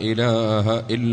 ഇലാഹ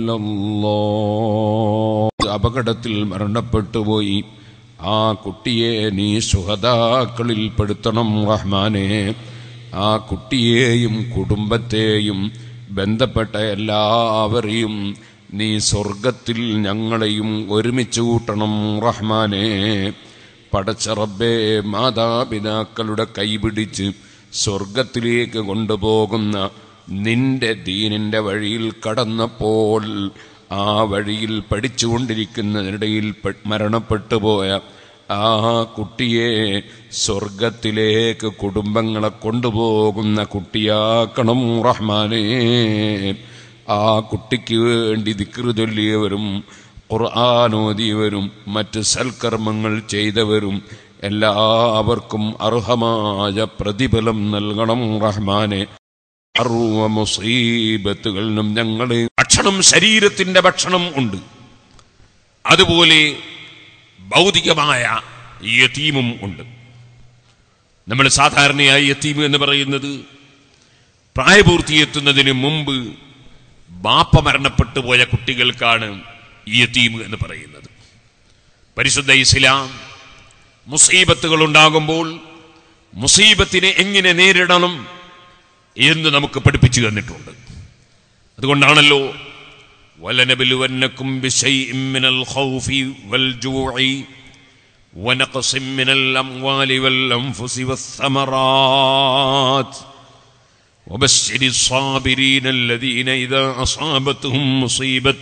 ഇല്ലല്ലാഹ് അപകടത്തിൽ മരണപ്പെട്ടു പോയി ആ കുട്ടിയെ നീ സുഹതാക്കളിൽ പെടുത്തണം റഹ്മാനെ ആ കുട്ടിയെയും കുടുംബത്തെയും ബന്ധപ്പെട്ട എല്ലാവരെയും നീ സ്വർഗത്തിൽ ഞങ്ങളെയും ഒരുമിച്ച് കൂട്ടണം റഹ്മാനെ പടച്ച റബ്ബേ മാതാപിതാക്കളുടെ കൈപിടിച്ച് സ്വർഗത്തിലേക്ക് കൊണ്ടുപോകുന്ന നിന്റെ ദീനിന്റെ വഴിയിൽ കടന്നപ്പോൾ ആ വഴിയിൽ പഠിച്ചുകൊണ്ടിരിക്കുന്നതിനിടയിൽ പെ- മരണപ്പെട്ടു പോയ ആ കുട്ടിയെ സ്വർഗത്തിലേക്ക് കുടുംബങ്ങളെ കൊണ്ടുപോകുന്ന കുട്ടിയാക്കണം റഹ്മാനേ ആ കുട്ടിക്ക് വേണ്ടി ദിക്റ് ചൊല്ലിയവരും ഖുർആാനോദിയവരും മറ്റ് സൽക്കർമ്മങ്ങൾ ചെയ്തവരും എല്ലാവർക്കും അർഹമായ പ്രതിഫലം നൽകണം റഹ്മാനെ സർവ മുസീബത്തുകളിലും ഞങ്ങളെ ഭക്ഷണം ശരീരത്തിന്റെ ഭക്ഷണം ഉണ്ട് അതുപോലെ ഭൗതികമായ യതീമും ഉണ്ട് നമ്മൾ സാധാരണയായി യത്തീം എന്ന് പറയുന്നത് പ്രായപൂർത്തിയെത്തുന്നതിന് മുമ്പ് ബാപ്പ മരണപ്പെട്ടു പോയ കുട്ടികൾക്കാണ് ഈ യത്തീം എന്ന് പറയുന്നത് പരിശുദ്ധ ഇസ്ലാം മുസീബത്തുകൾ ഉണ്ടാകുമ്പോൾ മുസീബത്തിനെ എങ്ങനെ നേരിടണം എന്ന് നമുക്ക് പഠിപ്പിച്ചു തന്നിട്ടുണ്ട് അതുകൊണ്ടാണല്ലോ വലനബിലുവന്നക്കും ബിശൈഇം മിനൽ ഖൗഫി വൽ ജൂഇ ونقص من الأموال والأنفس والثمرات وبشر الصابرين الذين إذا أصابتهم مصيبة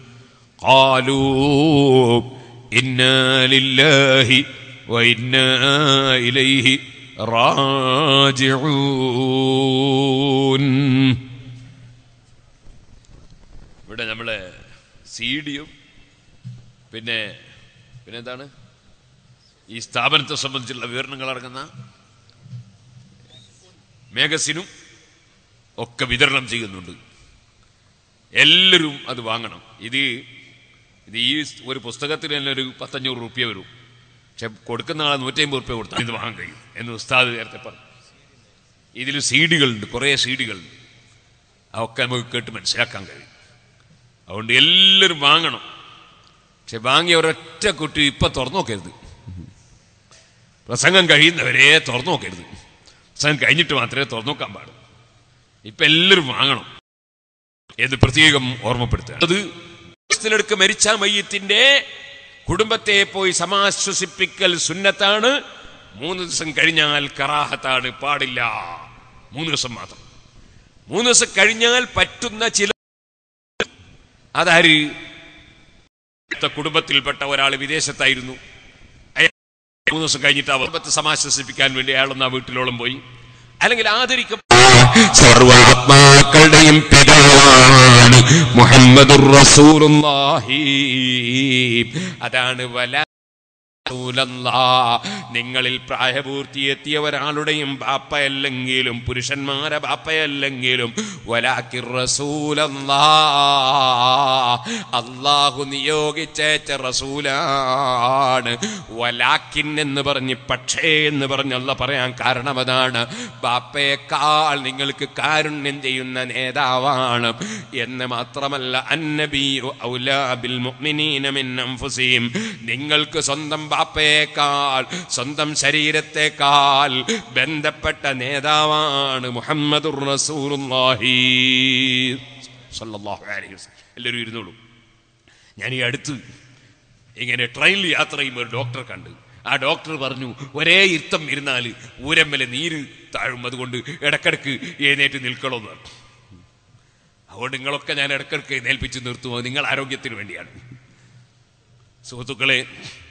قالوا إنا لله وإنا إليه راجعون ഇവിടെ നമ്മളെ സി ഡിയും പിന്നെ പിന്നെ എന്താണ് ഈ സ്ഥാപനത്തെ സംബന്ധിച്ചുള്ള വിവരണങ്ങൾ അടങ്ങുന്ന മേഗസിനും ഒക്കെ വിതരണം ചെയ്യുന്നുണ്ട് എല്ലാവരും അത് വാങ്ങണം ഇത് ഇത് ഈ ഒരു പുസ്തകത്തിന് തന്നെ ഒരു പത്തഞ്ഞൂറ് റുപ്യ വരും പക്ഷെ കൊടുക്കുന്ന ആളെ നൂറ്റി അമ്പത് റുപ്യ കൊടുത്താൽ ഇത് വാങ്ങാൻ കഴിയും എന്ന് ഉസ്താദ് നേരത്തെ പറഞ്ഞു ഇതിൽ സീഡികളുണ്ട് കുറേ സീഡികളുണ്ട് അതൊക്കെ നമുക്ക് കേട്ട് മനസ്സിലാക്കാൻ കഴിയും അതുകൊണ്ട് എല്ലാവരും വാങ്ങണം പക്ഷെ വാങ്ങിയ ഒരൊറ്റ കുട്ടി ഇപ്പൊ തുറന്നു നോക്കരുത് പ്രസംഗം കഴിയുന്നവരെ തുറന്നു നോക്കരുത് പ്രസംഗം കഴിഞ്ഞിട്ട് മാത്രമേ തുറന്നു നോക്കാൻ പാടുള്ളൂ ഇപ്പൊ എല്ലാവരും വാങ്ങണം എന്ന് പ്രത്യേകം ഓർമ്മപ്പെടുത്തുക അത് ത്തിലെടുക്ക് മരിച്ച മയ്യത്തിന്റെ കുടുംബത്തെ പോയി സമാശ്വസിപ്പിക്കൽ സുന്നത്താണ് മൂന്ന് ദിവസം കഴിഞ്ഞാൽ കറാഹത്താണ് പാടില്ല മൂന്ന് ദിവസം മാത്രം മൂന്ന് ദിവസം കഴിഞ്ഞാൽ പറ്റുന്ന ചില അതാര് കുടുംബത്തിൽപ്പെട്ട ഒരാൾ വിദേശത്തായിരുന്നു അയാൾ മൂന്ന് ദിവസം കഴിഞ്ഞിട്ട് ആ കുടുംബത്തെ സമാശ്വസിപ്പിക്കാൻ വേണ്ടി അയാളൊന്ന് ആ വീട്ടിലോളം പോയി അല്ലെങ്കിൽ ആദരിക്ക സർവാത്മാക്കളുടെയും പിതാവാണ് മുഹമ്മദുർ റസൂലുള്ളാഹി അതാണ് വല റസൂലല്ലാ. നിങ്ങളിൽ പ്രായപൂർത്തിയെത്തിയ ഒരാളുടെയും ബാപ്പയല്ലെങ്കിലും പുരുഷന്മാരെ ബാപ്പയല്ലെങ്കിലും വലാക്കി റസൂലല്ലാ അള്ളാഹു നിയോഗിച്ചേച്ച റസൂലാണ് വലാക്കിൻ എന്ന് പറഞ്ഞ് പക്ഷേ എന്ന് പറഞ്ഞല്ല പറയാൻ കാരണം അതാണ് ബാപ്പയേക്കാൾ നിങ്ങൾക്ക് കാരുണ്യം ചെയ്യുന്ന നേതാവാണ് എന്ന് മാത്രമല്ല അന്നബിയു ഔലാ ബിൽ മുഅ്മിനീന മിൻ അൻഫുസിഹിം നിങ്ങൾക്ക് സ്വന്തം ബാപ്പയേക്കാൾ സ്വന്തം ശരീരത്തെക്കാൾ ബന്ധപ്പെട്ട നേതാവാണ് മുഹമ്മദുർ റസൂലുള്ളാഹി സല്ലല്ലാഹു അലൈഹി വസല്ലം എല്ലാവരും ഇരുന്നോളൂ ഞാൻ ഈ അടുത്ത് ഇങ്ങനെ ട്രെയിനിൽ യാത്ര ചെയ്യുമ്പോൾ ഒരു ഡോക്ടറെ കണ്ട് ആ ഡോക്ടർ പറഞ്ഞു ഒരേ ഇരുത്തം ഇരുന്നാൽ ഊരമ്മലെ നീര് താഴും അതുകൊണ്ട് ഇടക്കിടക്ക് എഴുന്നേറ്റ് നിൽക്കണമെന്ന് പറഞ്ഞു അതുകൊണ്ട് നിങ്ങളൊക്കെ ഞാൻ ഇടക്കിടക്ക് എഴുന്നേൽപ്പിച്ച് നിർത്തുമോ നിങ്ങൾ ആരോഗ്യത്തിന് വേണ്ടിയാണ് സുഹൃത്തുക്കളെ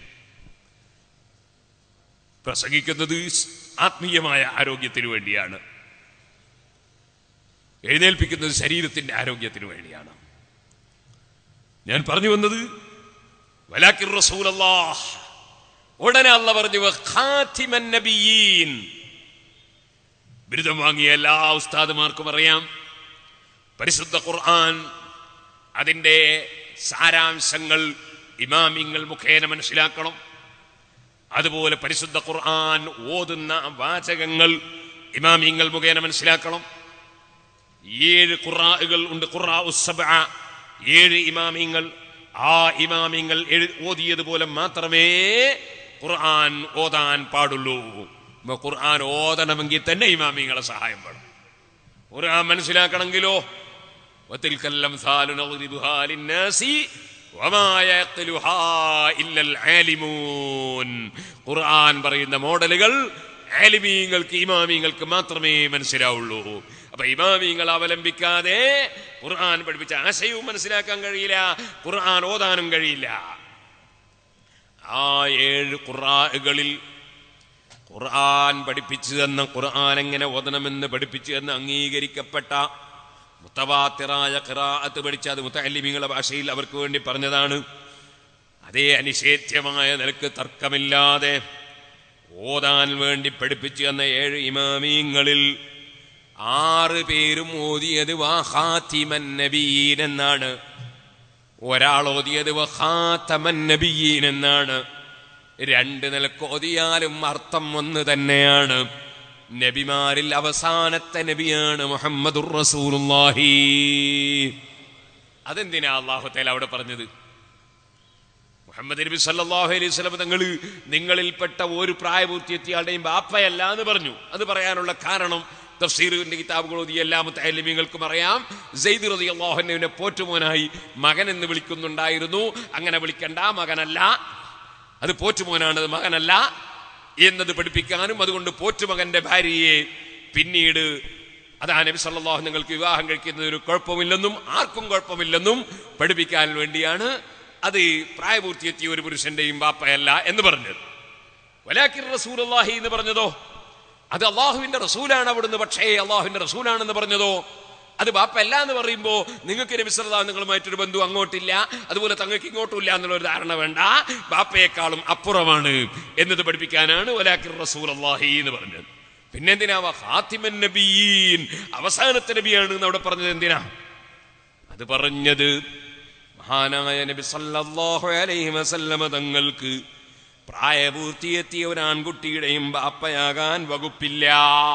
പ്രസംഗിക്കുന്നത് ആത്മീയമായ ആരോഗ്യത്തിന് വേണ്ടിയാണ് എഴുന്നേൽപ്പിക്കുന്നത് ശരീരത്തിന്റെ ആരോഗ്യത്തിന് വേണ്ടിയാണ് ഞാൻ പറഞ്ഞു വന്നത് വലാക്കിർ റസൂലല്ലാഹ് ഉടനെ അല്ല പറഞ്ഞു "വഖാതിമൻ നബിയ്യീൻ." ബിരുദം വാങ്ങിയ എല്ലാ ഉസ്താദുമാർക്കും അറിയാം പരിശുദ്ധ ഖുർആൻ അതിൻ്റെ സാരാംശങ്ങൾ ഇമാമിങ്ങൾ മുഖേന മനസ്സിലാക്കണം അതുപോലെ പരിശുദ്ധ ഖുർആൻ ഓതുന്ന വാചകങ്ങൾ ഇമാമിങ്ങൾ മുഖേന മനസ്സിലാക്കണം ഏഴ് ഖുറാകൾ ഉണ്ട് ഖുറാ ഉസ്സബഅ ഏഴ് ഇമാമിങ്ങൾ ആ ഇമാമിങ്ങൾ എഴു- ഓതിയതുപോലെ മാത്രമേ ഖുർആൻ ഓതാൻ പാടുള്ളൂ ഇപ്പൊ ഖുർആൻ ഓതണമെങ്കിൽ തന്നെ ഇമാമിങ്ങളെ സഹായം വേണം ഖുർആൻ മനസ്സിലാക്കണമെങ്കിലോ وتلك الأمثال نضربها للناس وما يعقلها إلا العالمون ഖുർആൻ പറയുന്ന മോഡലുകൾ ആലിമീങ്ങൾക്ക് ഇമാമിങ്ങൾക്ക് മാത്രമേ മനസ്സിലാവുള്ളൂ അപ്പൊ ഇമാമിങ്ങൾ അവലംബിക്കാതെ ഖുർആൻ പഠിപ്പിച്ച ആശയവും മനസ്സിലാക്കാൻ കഴിയില്ല ഖുർആൻ ഓതാനും കഴിയില്ല ആ ഏഴ് ഖുറാകളിൽ ഖുർആൻ പഠിപ്പിച്ചു തന്ന ഖുർആൻ എങ്ങനെ ഓതണമെന്ന് പഠിപ്പിച്ചു തന്ന അംഗീകരിക്കപ്പെട്ട മുത്തവാത്തിറായ ഖിറാഅത്ത് പഠിച്ച അത് മുത്തല്ലിമിങ്ങളുടെ ഭാഷയിൽ അവർക്ക് വേണ്ടി പറഞ്ഞതാണ് അതേ അനിഷേധ്യമായ നിലക്ക് തർക്കമില്ലാതെ ഓതാൻ വേണ്ടി പഠിപ്പിച്ചു തന്ന ഏഴ് ഇമാമീങ്ങളിൽ ആറ് പേരും ഓതിയത് വാഹാത്തിമൻ നബീൻ എന്നാണ് ഒരാൾ ഓതിയത് വഹാത്തമൻ നബിയീൻ എന്നാണ് രണ്ട് നിലക്ക് ഓതിയാലും അർത്ഥം ഒന്ന് തന്നെയാണ് നബിമാരിൽ അവസാനത്തെ നബിയാണ് മുഹമ്മദുർ റസൂലുള്ളാഹി അതെന്തിനാ അള്ളാഹു തേല അവിടെ പറഞ്ഞത് മുഹമ്മദ് നബി സല്ലല്ലാഹു അലൈഹി വസല്ലം തങ്ങൾ നിങ്ങളിൽപ്പെട്ട ഒരു പ്രായപൂർത്തിയെത്തിയാളുടെയും ബാപ്പയല്ല എന്ന് പറഞ്ഞു അത് പറയാനുള്ള കാരണം തഫ്സീറിന്റെ കിതാബുകൾ ഓതിയ എല്ലാ മുത്തലിമീങ്ങൾക്കും അറിയാം സെയ്ദ് റതി അള്ളാഹുവിനെ പോറ്റുമോനായി മകൻ എന്ന് വിളിക്കുന്നുണ്ടായിരുന്നു അങ്ങനെ വിളിക്കണ്ട മകനല്ല അത് പോറ്റുമോനാണ് അത് മകനല്ല എന്നത് പഠിപ്പിക്കാനും അതുകൊണ്ട് പോറ്റുമകന്റെ ഭാര്യയെ പിന്നീട് അതാ നബി സല്ലല്ലാഹു നിങ്ങൾക്ക് വിവാഹം കഴിക്കുന്നതിന് ഒരു കുഴപ്പമില്ലെന്നും ആർക്കും കുഴപ്പമില്ലെന്നും പഠിപ്പിക്കാൻ വേണ്ടിയാണ് അത് പ്രായപൂർത്തിയെത്തിയ ഒരു പുരുഷന്റെയും ബാപ്പയല്ല എന്ന് പറഞ്ഞത് വലാക്കിർ റസൂലുള്ളാഹി എന്ന് പറഞ്ഞതോ അത് അള്ളാഹുവിന്റെ റസൂലാണ് അവിടുന്ന് പക്ഷേ അള്ളാഹുവിന്റെ റസൂലാണെന്ന് പറഞ്ഞതോ അത് ബാപ്പല്ല എന്ന് പറയുമ്പോൾ നിങ്ങൾക്ക് നബിസ്വല്ലാ നിങ്ങളുമായിട്ടൊരു ബന്ധു അങ്ങോട്ടില്ല അതുപോലെ തങ്ങൾക്ക് ഇങ്ങോട്ടും ഇല്ല എന്നുള്ള ഒരു ധാരണ വേണ്ട ബാപ്പയെക്കാളും അപ്പുറമാണ് എന്നത് പഠിപ്പിക്കാനാണ് വലാക്കിർ റസൂൽ അള്ളാഹി എന്ന് പറഞ്ഞത് പിന്നെ എന്തിനാ ഹാത്തിമൻ നബീൻ അവസാനത്തെ നബിയാണ് എന്ന് അവിടെ പറഞ്ഞത് എന്തിനാ അത് പറഞ്ഞത് മഹാനായ നബി സല്ലല്ലാഹു അലൈഹി വസല്ലമ തങ്ങൾക്ക് പ്രായപൂർത്തിയെത്തിയ ഒരു ആൺകുട്ടിയുടെയും ബാപ്പയാകാൻ വകുപ്പില്ല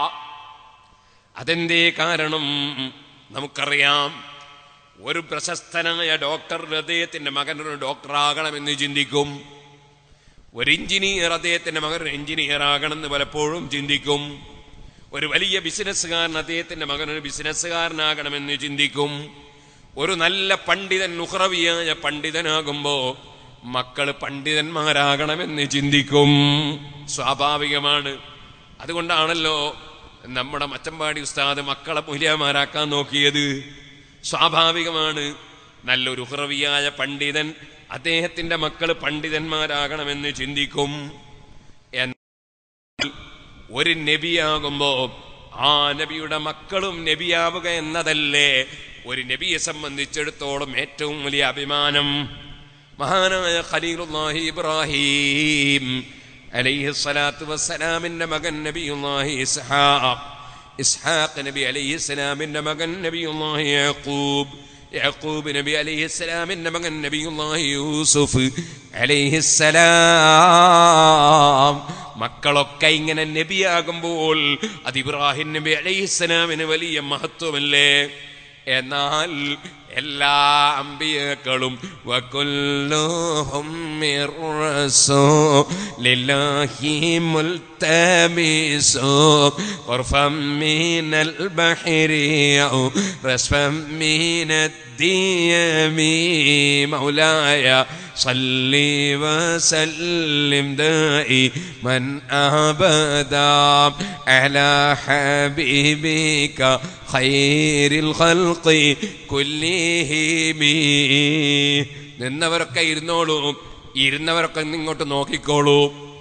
അതെന്തേ കാരണം നമുക്കറിയാം ഒരു പ്രശസ്തനായ ഡോക്ടർ അദ്ദേഹത്തിന്റെ മകൻ ഒരു ഡോക്ടറാകണമെന്ന് ചിന്തിക്കും ഒരു എഞ്ചിനീയർ അദ്ദേഹത്തിന്റെ മകൻ ഒരു എഞ്ചിനീയർ ആകണമെന്ന് പലപ്പോഴും ചിന്തിക്കും ഒരു വലിയ ബിസിനസ്സുകാരൻ അദ്ദേഹത്തിന്റെ മകൻ ഒരു ബിസിനസ്സുകാരനാകണമെന്ന് ചിന്തിക്കും ഒരു നല്ല പണ്ഡിതൻ നുഹ്റവിയായ പണ്ഡിതനാകുമ്പോ മക്കള് പണ്ഡിതന്മാരാകണമെന്ന് ചിന്തിക്കും സ്വാഭാവികമാണ് അതുകൊണ്ടാണല്ലോ നമ്മുടെ മച്ചമ്പാടി ഉസ്താദ് മക്കളെ മൂല്യമാരാക്കാൻ നോക്കിയത് സ്വാഭാവികമാണ് നല്ലൊരു ഹുറവിയായ പണ്ഡിതൻ അദ്ദേഹത്തിന്റെ മക്കള് പണ്ഡിതന്മാരാകണമെന്ന് ചിന്തിക്കും എന്നാൽ ഒരു നബിയാകുമ്പോ ആ നബിയുടെ മക്കളും നബിയാവുക എന്നതല്ലേ ഒരു നബിയെ സംബന്ധിച്ചിടത്തോളം ഏറ്റവും വലിയ അഭിമാനം മഹാനായ ഖലീലുല്ലാഹി ഇബ്രാഹിം അലൈഹി സ്വലാത്തു വസ്സലാമിന്റെ മകൻ നബിയുല്ലാഹി ഇസ്ഹാഖ് ഇസ്ഹാഖ് നബി അലൈഹി സ്വലാമിന്റെ മകൻ നബിയുല്ലാഹി യാക്കൂബ് യാക്കൂബ് നബി അലൈഹി സ്വലാമിന്റെ മകൻ നബിയുല്ലാഹി യൂസുഫ് അലൈഹി സ്വലാം മക്കളൊക്കെ ഇങ്ങനെ നബിയാകുമ്പോൾ അത് ഇബ്രാഹിം നബി അലൈഹി സ്വലാമിന് വലിയ മഹത്വമല്ലേ എന്നാൽ എല്ലാ അമ്പിയക്കളും വകുല്ലുഹും മിർ റസൂലില്ലാഹി മുൽതമിസു ഖർഫം മിനൽ ബഹരി ഔ റസ്ഫം മിനദ്ദിയമി മൗലായ صل وسلم دائما ابدا على حبيبك خير الخلق كلهم നിന്നവരൊക്കെ ഇരുന്നോളൂ ഇരുന്നവരൊക്കെ ഇങ്ങോട്ട് നോക്കിക്കോളൂ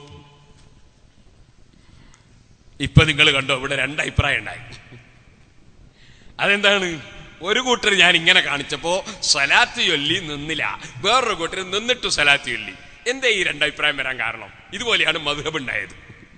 ഇപ്പൊ നിങ്ങൾ കണ്ടോ ഇവിടെ രണ്ട് അഭിപ്രായം ഉണ്ടായി അതെന്താണ് ഒരു കൂട്ടർ ഞാൻ ഇങ്ങനെ കാണിച്ചപ്പോ സലാത്ത് ചൊല്ലി നിന്നില്ല വേറൊരു കൂട്ടർ നിന്നിട്ട് സലാത്ത് ചൊല്ലി എന്തേ ഈ രണ്ടഭിപ്രായം വരാൻ കാരണം ഇതുപോലെയാണ് മധുഹബ് ഉണ്ടായത്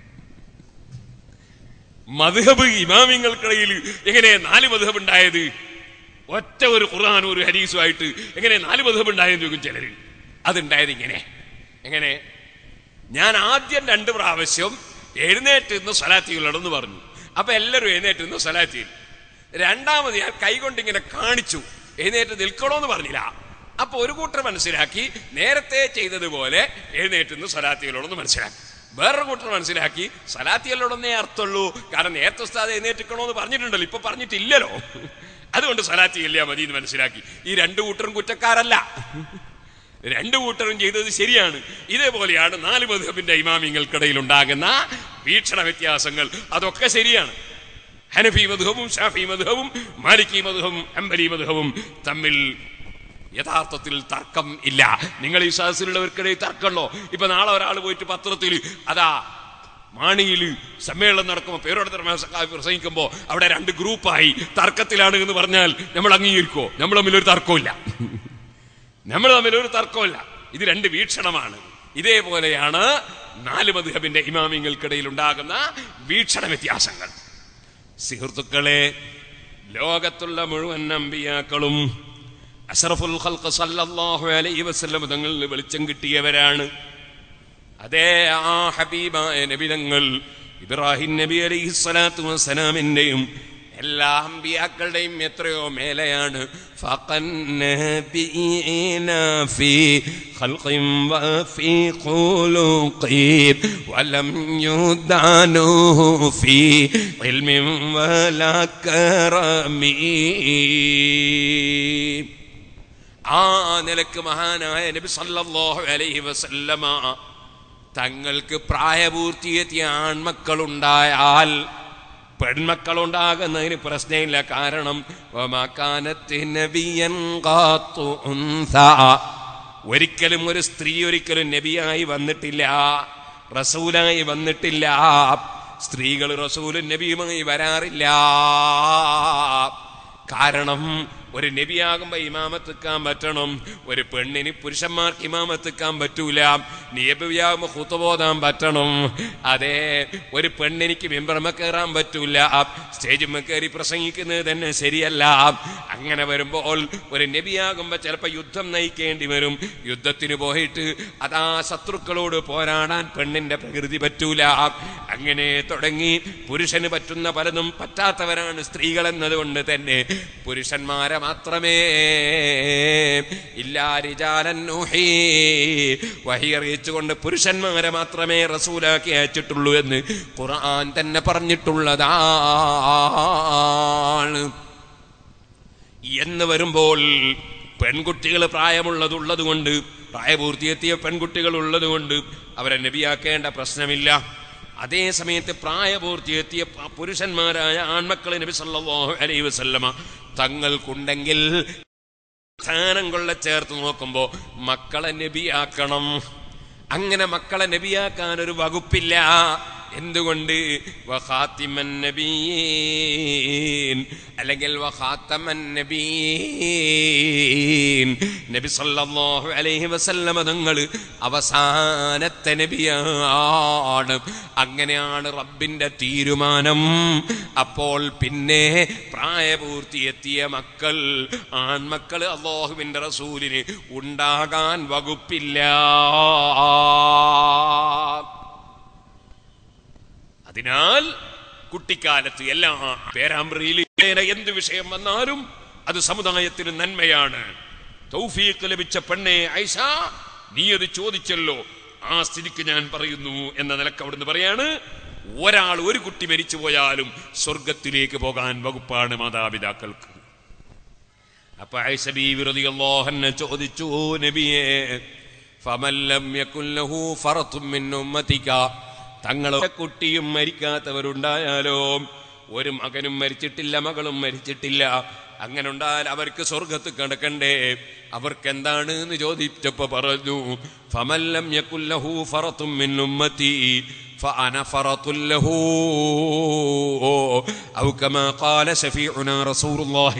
മധുഹബ് ഇമാമിങ്ങൾക്കിടയിൽ എങ്ങനെ നാല് മധുഹബ് ഉണ്ടായത് ഒറ്റ ഒരു ഖുർആാനും ഒരു ഹരീസുമായിട്ട് എങ്ങനെ നാല് മധുഹബ് ഉണ്ടായെന്ന് ചോദിക്കും ചിലര് അതുണ്ടായത് ഇങ്ങനെ എങ്ങനെ ഞാൻ ആദ്യം രണ്ട് പ്രാവശ്യം എഴുന്നേറ്റ് നിന്ന് സലാത്തി എന്ന് പറഞ്ഞു അപ്പൊ എല്ലാവരും എഴുന്നേറ്റ് നിന്ന് സലാത്തി രണ്ടാമത് ഞാൻ കൈകൊണ്ട് ഇങ്ങനെ കാണിച്ചു എഴുന്നേറ്റ് നിൽക്കണോന്ന് പറഞ്ഞില്ല അപ്പൊ ഒരു കൂട്ടർ മനസ്സിലാക്കി നേരത്തെ ചെയ്തതുപോലെ എഴുന്നേറ്റ് നിന്ന് സലാത്തികളോടൊന്ന് മനസ്സിലാക്കി വേറൊരു കൂട്ടർ മനസ്സിലാക്കി സലാത്തികളോടൊന്നേ അർത്ഥമുള്ളൂ കാരണം നേരത്തെ ഉസ്താദ് എഴുന്നേറ്റിക്കണോന്ന് പറഞ്ഞിട്ടുണ്ടല്ലോ ഇപ്പൊ പറഞ്ഞിട്ടില്ലല്ലോ അതുകൊണ്ട് സലാത്തി ഇല്ല മതി എന്ന് മനസ്സിലാക്കി ഈ രണ്ടു കൂട്ടരും കുറ്റക്കാരല്ല രണ്ടു കൂട്ടരും ചെയ്തത് ശരിയാണ് ഇതേപോലെയാണ് നാല് മധുഹബിന്റെ ഇമാമിങ്ങൾക്കിടയിൽ ഉണ്ടാകുന്ന വീക്ഷണ വ്യത്യാസങ്ങൾ അതൊക്കെ ശരിയാണ് ഹനഫി മധുഹവും ഷാഫി മധുഹവും മാലിക്കി മധുഹവും അംബലി മധുഹവും തമ്മിൽ യഥാർത്ഥത്തിൽ തർക്കം ഇല്ല നിങ്ങൾ ഈ സദസ്സിലുള്ളവർക്കിടയിൽ തർക്കമുണ്ടോ ഇപ്പൊ നാളെ ഒരാൾ പോയിട്ട് പത്രത്തിൽ അതാ മാണിയിൽ സമ്മേളനം നടക്കുമ്പോൾ പേരോടത്തര പ്രസംഗിക്കുമ്പോൾ അവിടെ രണ്ട് ഗ്രൂപ്പായി തർക്കത്തിലാണ് എന്ന് പറഞ്ഞാൽ നമ്മൾ അംഗീകരിക്കോ നമ്മൾ തമ്മിലൊരു തർക്കമില്ല നമ്മൾ തമ്മിൽ ഒരു തർക്കമില്ല ഇത് രണ്ട് വീക്ഷണമാണ് ഇതേപോലെയാണ് നാല് മധുഹബിന്റെ ഇമാമിങ്ങൾക്കിടയിൽ ഉണ്ടാകുന്ന വീക്ഷണ വ്യത്യാസങ്ങൾ സുഹൃത്തുക്കളെ ലോകത്തുള്ള മുഴുവൻ അമ്പിയാക്കളും അഷറഫുൽ ഖൽഖ് സല്ലല്ലാഹു അലൈഹി വസല്ലം തങ്ങളിൽ വെളിച്ചം കിട്ടിയവരാണ് അതേ ആ ഹബീബായ നബിതങ്ങൾ ഇബ്രാഹിം നബി അലൈഹി സ്വലാത്തു വസ്സലാമിന്റെയും എല്ലാ അമ്പിയാക്കളുടെയും എത്രയോ മേലെയാണ് فقنبئين في خلق وفي خلق ولم يدانوا في علم ولا كرم ആ നിലക്ക് മഹാനായ നബി സല്ലല്ലാഹു അലൈഹി വസല്ലമ തങ്ങൾക്ക് പ്രായപൂർത്തിയെത്തിയ ആൺമക്കളുണ്ടായാൽ പെൺമക്കളുണ്ടാകുന്നതിന് പ്രശ്നമില്ല കാരണം വമാകാനത്ത് നബിയൻ ഖാത്തു ഉൻസ. ഒരിക്കലും ഒരു സ്ത്രീ ഒരിക്കലും നബിയായി വന്നിട്ടില്ല റസൂലായി വന്നിട്ടില്ല സ്ത്രീകൾ റസൂലും നബിയുമായി വരാറില്ല കാരണം ഒരു നബിയാകുമ്പോ ഇമാമത്തിക്കാൻ പറ്റണം ഒരു പെണ്ണിന് പുരുഷന്മാർക്ക് ഇമാമത്തിക്കാൻ പറ്റൂല നബിയാകുമ്പോ ഹുത്തുബോധാൻ പറ്റണം അതെ ഒരു പെണ്ണിനിക്ക് മെമ്പർമ കയറാൻ പറ്റൂല സ്റ്റേജിൽ കയറി പ്രസംഗിക്കുന്നത് തന്നെ ശരിയല്ല അങ്ങനെ വരുമ്പോൾ ഒരു നബിയാകുമ്പോ ചിലപ്പോ യുദ്ധം നയിക്കേണ്ടി വരും യുദ്ധത്തിന് പോയിട്ട് അതാ ശത്രുക്കളോട് പോരാടാൻ പെണ്ണിന്റെ പ്രകൃതി പറ്റൂല അങ്ങനെ തുടങ്ങി പുരുഷന് പറ്റുന്ന പലതും പറ്റാത്തവരാണ് സ്ത്രീകൾ എന്നതുകൊണ്ട് തന്നെ പുരുഷന്മാരെ മാത്രമേ ഇല്ലാരിജാലൻ നൂഹി വഹി അറിയിച്ചുകൊണ്ട് പുരുഷന്മാരെ മാത്രമേ റസൂലാക്കി അയച്ചിട്ടുള്ളൂ എന്ന് ഖുർആൻ തന്നെ പറഞ്ഞിട്ടുള്ളതാണ് എന്ന് വരുമ്പോൾ പെൺകുട്ടികൾ പ്രായമുള്ളതുള്ളത് കൊണ്ട് പ്രായപൂർത്തിയെത്തിയ പെൺകുട്ടികൾ ഉള്ളത് കൊണ്ട് അവരെ നബിയാക്കേണ്ട പ്രശ്നമില്ല അതേ സമയത്ത് പ്രായപൂർത്തിയെത്തിയ പ- പുരുഷന്മാരായ ആൺമക്കളെ നബി സല്ലല്ലാഹു അലൈഹി വസല്ലമ തങ്ങൾക്കുണ്ടെങ്കിൽ സ്ഥാനം കൊള്ള ചേർത്ത് നോക്കുമ്പോ മക്കളെ നബിയാക്കണം അങ്ങനെ മക്കളെ നബിയാക്കാൻ ഒരു വകുപ്പില്ല എന്തുകൊണ്ട് വഖാത്തിമൻ നബീൻ അല്ലെങ്കിൽ വഖാത്തമൻ നബീൻ നബി സല്ലല്ലാഹു അലൈഹി വസല്ലമ തങ്ങൾ അവസാനത്തെ നബിയാണ് അങ്ങനെയാണ് റബ്ബിന്റെ തീരുമാനം അപ്പോൾ പിന്നെ പ്രായപൂർത്തിയെത്തിയ മക്കൾ ആൺമക്കൾ അള്ളാഹുവിന്റെ റസൂലിന് ഉണ്ടാകാൻ വകുപ്പില്ല അതിനാൽ കുട്ടിക്കാലത്ത് എല്ലാ പേരാമ്പ്രയിൽ എന്ത് വിഷയം വന്നാലും അത് സമുദായത്തിന് നന്മയാണ് തൗഫീഖ് ലഭിച്ച പെണ്ണെ ഐഷ നീ അത് ചോദിച്ചല്ലോ ആ സ്ഥിതിക്ക് ഞാൻ പറയുന്നു എന്ന നിലക്ക് അവിടുന്ന് പറയാണ് ഒരാൾ ഒരു കുട്ടി മരിച്ചു പോയാലും സ്വർഗത്തിലേക്ക് പോകാൻ വകുപ്പാണ് മാതാപിതാക്കൾക്ക് അപ്പൊ ഐഷ ബീവി റളിയല്ലാഹു അൻഹ ചോദിച്ചു "ഓ നബിയേ ഫമൻ ലം യകുൻ ലഹു ഫറത്തും മിൻ ഉമ്മതിക തങ്ങളെ കുട്ടിയും മരിക്കാത്തവരുണ്ടായാലോ ഒരു മകനും മരിച്ചിട്ടില്ല മകളും മരിച്ചിട്ടില്ല അങ്ങനെ ഉണ്ടായാൽ അവർക്ക് സ്വർഗത്ത് കിടക്കണ്ടേ അവർക്ക് എന്താണ് എന്ന് ചോദിച്ചപ്പോ പറഞ്ഞു ഫമല്ലം യകുല്ലഹു ഫറത്തും മിൻ ഉമ്മതി فأنا فرط له أو كما قال شفيعنا رسول الله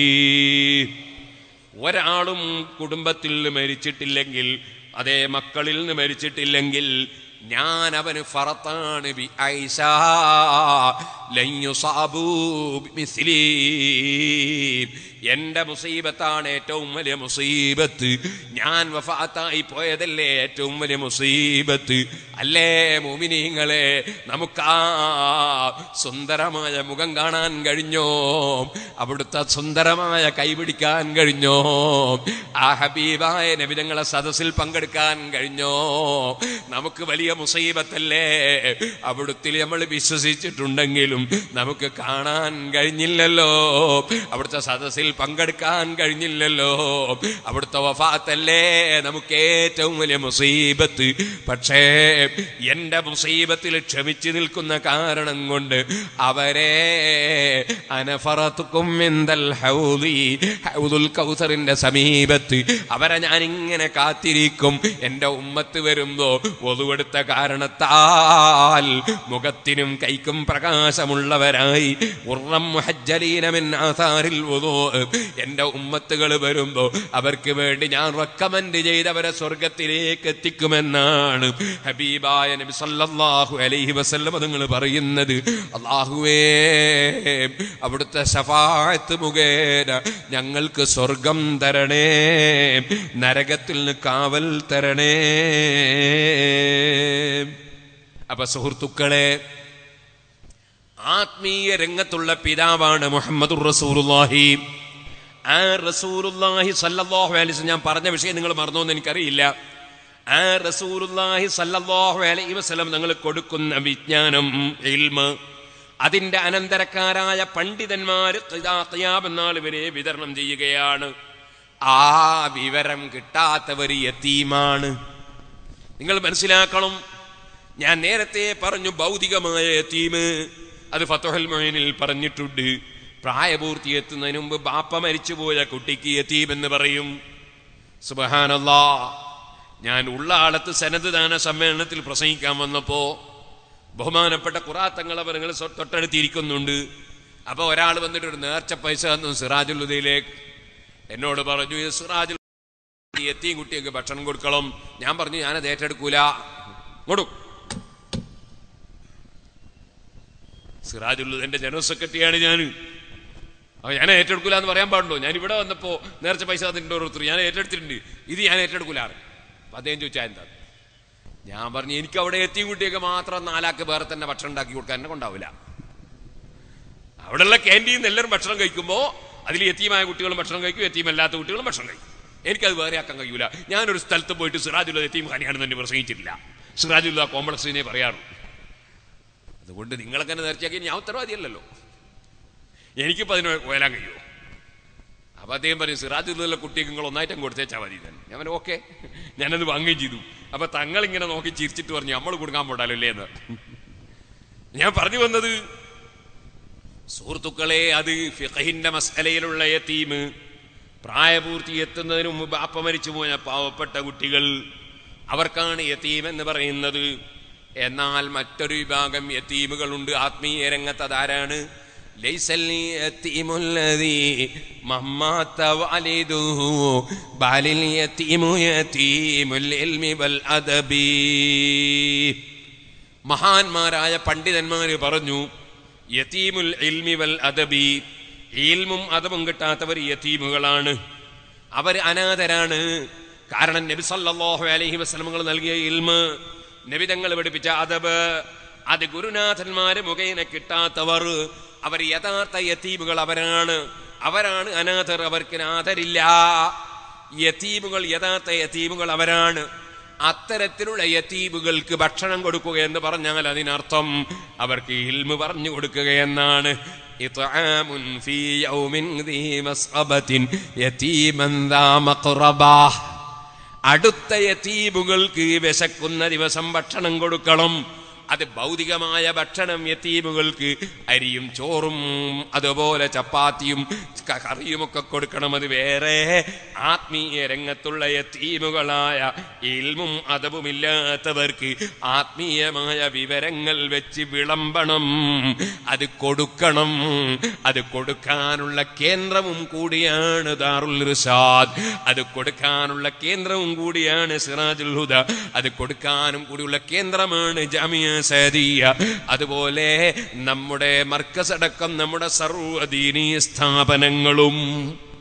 ഒരാളും കുടുംബത്തിൽ നിന്ന് മരിച്ചിട്ടില്ലെങ്കിൽ അതേ മക്കളിൽ നിന്ന് മരിച്ചിട്ടില്ലെങ്കിൽ ഞാൻ അവന് ഫറത്താണ് ബി ഐഷ ലൻ യുസാബൂ ബിമിസ്ലി. എന്റെ മുസീബത്താണ് ഏറ്റവും വലിയ മുസീബത്ത് ഞാൻ വഫാത്തായി പോയതല്ലേ ഏറ്റവും വലിയ മുസീബത്ത് അല്ലേ മോമിനീങ്ങളെ നമുക്കാ സുന്ദരമായ മുഖം കാണാൻ കഴിഞ്ഞോ അവിടുത്തെ സുന്ദരമായ കൈപിടിക്കാൻ കഴിഞ്ഞോ ആ ഹബീബായ നബിതങ്ങളെ സദസ്സിൽ പങ്കെടുക്കാൻ കഴിഞ്ഞോ നമുക്ക് വലിയ മുസീബത്തല്ലേ അവിടുത്തിൽ നമ്മൾ വിശ്വസിച്ചിട്ടുണ്ടെങ്കിലും നമുക്ക് കാണാൻ കഴിഞ്ഞില്ലല്ലോ അവിടുത്തെ സദസ്സിൽ പങ്കെടുക്കാൻ കഴിഞ്ഞില്ലല്ലോ അവിടുത്തെ വഫാത്തല്ലേ നമുക്ക് ഏറ്റവും വലിയ മുസീബത്ത് പക്ഷേ എന്റെ മുസീബത്തിൽ ക്ഷമിച്ചു നിൽക്കുന്ന കാരണം കൊണ്ട് അവരെ അനഫറത്തുക്കും എന്തൽ ഹൗദി ഹൗദുൽ കൗസറിന്റെ സമീപത്ത് അവരെ ഞാൻ ഇങ്ങനെ കാത്തിരിക്കും എന്റെ ഉമ്മത്ത് വരുമ്പോ ഒതുവെടുത്ത കാരണത്താൽ മുഖത്തിനും കൈക്കും പ്രകാശമുള്ളവരായി ഉറം മുഹജ്ജലീനമിൻ ആധാരിൽ വുദൂ. എന്റെ ഉമ്മത്തുകൾ വരുമ്പോ അവർക്ക് വേണ്ടി ഞാൻ റെക്കമെൻഡ് ചെയ്തവരെ സ്വർഗത്തിലേക്ക് എത്തിക്കുമെന്നാണ് ഹബീബായ നബി സല്ലല്ലാഹു അലൈഹി വസല്ലം നിങ്ങൾ പറയുന്നത് അള്ളാഹുവേ അവിടുത്തെ ശഫായത്ത് മുഖേന ഞങ്ങൾക്ക് സ്വർഗം തരണേ നരകത്തിൽ നിന്ന് കാവൽ തരണേ അപ്പൊ സുഹൃത്തുക്കളെ ആത്മീയ രംഗത്തുള്ള പിതാവാണ് മുഹമ്മദ് റസൂലുള്ളാഹി ആ റസൂലുള്ളാഹി സല്ലല്ലാഹു അലൈഹി വസല്ലം ഞാൻ പറഞ്ഞ വിഷയം നിങ്ങൾ മറന്നോന്ന് എനിക്കറിയില്ല ആ റസൂലുള്ളാഹി സല്ലല്ലാഹു അലൈഹി വസല്ലം നിങ്ങൾ കൊടുക്കുന്ന വിജ്ഞാനം ഇൽമ് അതിന്റെ അനന്തരക്കാരായ പണ്ഡിതന്മാര് ഖിയാമെന്നാൾ ഇവരെ വിതരണം ചെയ്യുകയാണ് ആ വിവരം കിട്ടാത്തവർ യത്തീമാണ് നിങ്ങൾ മനസ്സിലാക്കണം ഞാൻ നേരത്തെ പറഞ്ഞു ഭൗതികമായ യത്തീമ് അത് ഫത്തുഹൽ മൊയിനിൽ പറഞ്ഞിട്ടുണ്ട് പ്രായപൂർത്തി എത്തുന്നതിന് മുമ്പ് ബാപ്പ മരിച്ചുപോയ കുട്ടിക്ക് യത്തീം എന്ന് പറയും സുബഹാനല്ലാ ഞാൻ ഉള്ള ആളത്ത് സനത് ദാന സമ്മേളനത്തിൽ പ്രസംഗിക്കാൻ വന്നപ്പോ ബഹുമാനപ്പെട്ട കുറാത്തങ്ങൾ അവർ നിങ്ങൾ തൊട്ടടുത്തിരിക്കുന്നുണ്ട് അപ്പൊ ഒരാൾ വന്നിട്ട് ഒരു നേർച്ച പൈസ തന്നു സിറാജുൽ ഉദയിലേക്ക് എന്നോട് പറഞ്ഞു "ഈ സിറാജുൽ ഈ എത്തിയും കുട്ടിയൊക്കെ ഭക്ഷണം കൊടുക്കണം ഞാൻ പറഞ്ഞു ഞാനത് ഏറ്റെടുക്കൂല കൊടു സിറാജുള്ളതിന്റെ ജനറൽ സെക്രട്ടറിയാണ് ഞാൻ അപ്പൊ ഞാൻ ഏറ്റെടുക്കൂല എന്ന് പറയാൻ പാടുണ്ടോ ഞാൻ ഇവിടെ വന്നപ്പോ നേർച്ച പൈസ തന്നിട്ടുണ്ട് ഓരോരുത്തർ ഞാൻ ഏറ്റെടുത്തിട്ടുണ്ട് ഇത് ഞാൻ ഏറ്റെടുക്കൂല അപ്പൊ അദ്ദേഹം ചോദിച്ചാൽ എന്താ ഞാൻ പറഞ്ഞു എനിക്ക് അവിടെ എത്തിയും കുട്ടിയൊക്കെ മാത്രം നാലാക്ക് വേറെ തന്നെ ഭക്ഷണം ഉണ്ടാക്കി കൊടുക്കാൻ എന്നെ കൊണ്ടാവില്ല അവിടെയുള്ള ക്യാൻറ്റീൻ എല്ലാവരും ഭക്ഷണം കഴിക്കുമ്പോൾ അതിൽ എത്തിയമായ കുട്ടികളും ഭക്ഷണം കഴിക്കും എത്തിയമല്ലാത്ത കുട്ടികളും ഭക്ഷണം കഴിക്കും എനിക്കത് വേറെ ആക്കാൻ കഴിയൂല ഞാനൊരു സ്ഥലത്ത് പോയിട്ട് സിറാജുല്ല എത്തിയും ഖാനിയാണെന്ന് തന്നെ പ്രസംഗിച്ചിട്ടില്ല സിറാജുല്ല കോംപ്ലക്സിനെ പറയാറുള്ളൂ അതുകൊണ്ട് നിങ്ങളൊക്കെ എന്നെ നേർച്ചയാക്കി ഞാൻ ഉത്തരവാദിയല്ലല്ലോ എനിക്കിപ്പോൾ അതിന് വരാൻ കഴിയുമോ അപ്പൊ അദ്ദേഹം പറയും സിറാജുല്ല കുട്ടിക്ക് നിങ്ങൾ ഒന്നായിട്ടും കൊടുത്തേച്ചാൽ മതി തന്നെ ഞാൻ പറഞ്ഞു ഓക്കെ ഞാനത് വാങ്ങുകയും ചെയ്തു അപ്പൊ തങ്ങൾ ഇങ്ങനെ നോക്കി ചിരിച്ചിട്ട് പറഞ്ഞു നമ്മൾ കൊടുക്കാൻ പോണ്ടാലോ അല്ലേ എന്ന് ഞാൻ പറഞ്ഞു വന്നത് സുഹൃത്തുക്കളെ അത് ഫിഖഹിന്റെ മസലയിലുള്ള യത്തീമ് പ്രായപൂർത്തി എത്തുന്നതിന് മുമ്പ് ബാപ്പ മരിച്ചു പോയ പാവപ്പെട്ട കുട്ടികൾ അവർക്കാണ് യത്തീം എന്ന് പറയുന്നത് എന്നാൽ മറ്റൊരു വിഭാഗം യത്തീമുകളുണ്ട് ആത്മീയ രംഗത്ത് അതാരാണ് ലൈസൽ യത്തീമുല്ലദീ മമ്മാത്ത വാലിദുഹു ബാലിൽ യത്തീമു യത്തീമുൽ ഇൽമി വൽ അദബി മഹാന്മാരായ പണ്ഡിതന്മാര് പറഞ്ഞു യതീമുൽ ഇൽമി വൽ അദബി ഇൽമും അദബും കിട്ടാത്തവർ യതീമുകളാണ് അവർ അനാഥരാണ് കാരണം നബി സല്ലല്ലാഹു അലൈഹി വസല്ലമകൾ നൽകിയ ഇൽമ് നബിതങ്ങൾ പഠിപ്പിച്ച അദബ് അത് ഗുരുനാഥന്മാര് മുഖേന കിട്ടാത്തവർ അവർ യഥാർത്ഥ യതീമുകൾ അവരാണ് അവരാണ് അനാഥർ അവർക്ക് നാഥരില്ല യതീമുകൾ യഥാർത്ഥ യതീമുകൾ അവരാണ് അത്തരത്തിലുള്ള യതീബുകൾക്ക് ഭക്ഷണം കൊടുക്കുക എന്ന് പറഞ്ഞാൽ അതിനർത്ഥം അവർക്ക് ഇൽമു പറഞ്ഞു കൊടുക്കുക എന്നാണ് ഇത്ആമുൻ ഫീ യൗമിൻ ദീ മസ്അബത്തിൻ യതീമൻ ദാ മഖ്റബാ അടുത്ത യതീബുകൾക്ക് വിശക്കുന്ന ദിവസം ഭക്ഷണം കൊടുക്കണം അത് ഭൗതികമായ ഭക്ഷണം യത്തീമുകൾക്ക് അരിയും ചോറും അതുപോലെ ചപ്പാത്തിയും ക- കറിയുമൊക്കെ കൊടുക്കണം അത് വേറെ ആത്മീയ രംഗത്തുള്ള യത്തീമുകളായ ഇൽമും അതവുമില്ലാത്തവർക്ക് ആത്മീയമായ വിവരങ്ങൾ വെച്ച് വിളമ്പണം അത് കൊടുക്കണം അത് കൊടുക്കാനുള്ള കേന്ദ്രവും കൂടിയാണ് ദാറുൽ റിഷാദ് അത് കൊടുക്കാനുള്ള കേന്ദ്രവും കൂടിയാണ് സിറാജുൽ ഹുദ അത് കൊടുക്കാനും കൂടിയുള്ള കേന്ദ്രമാണ് ജാമിയ സദിയ അതുപോലെ നമ്മുടെ മർക്കസ് അടക്കം നമ്മുടെ സർവ്വദീനീ സ്ഥാപനങ്ങളും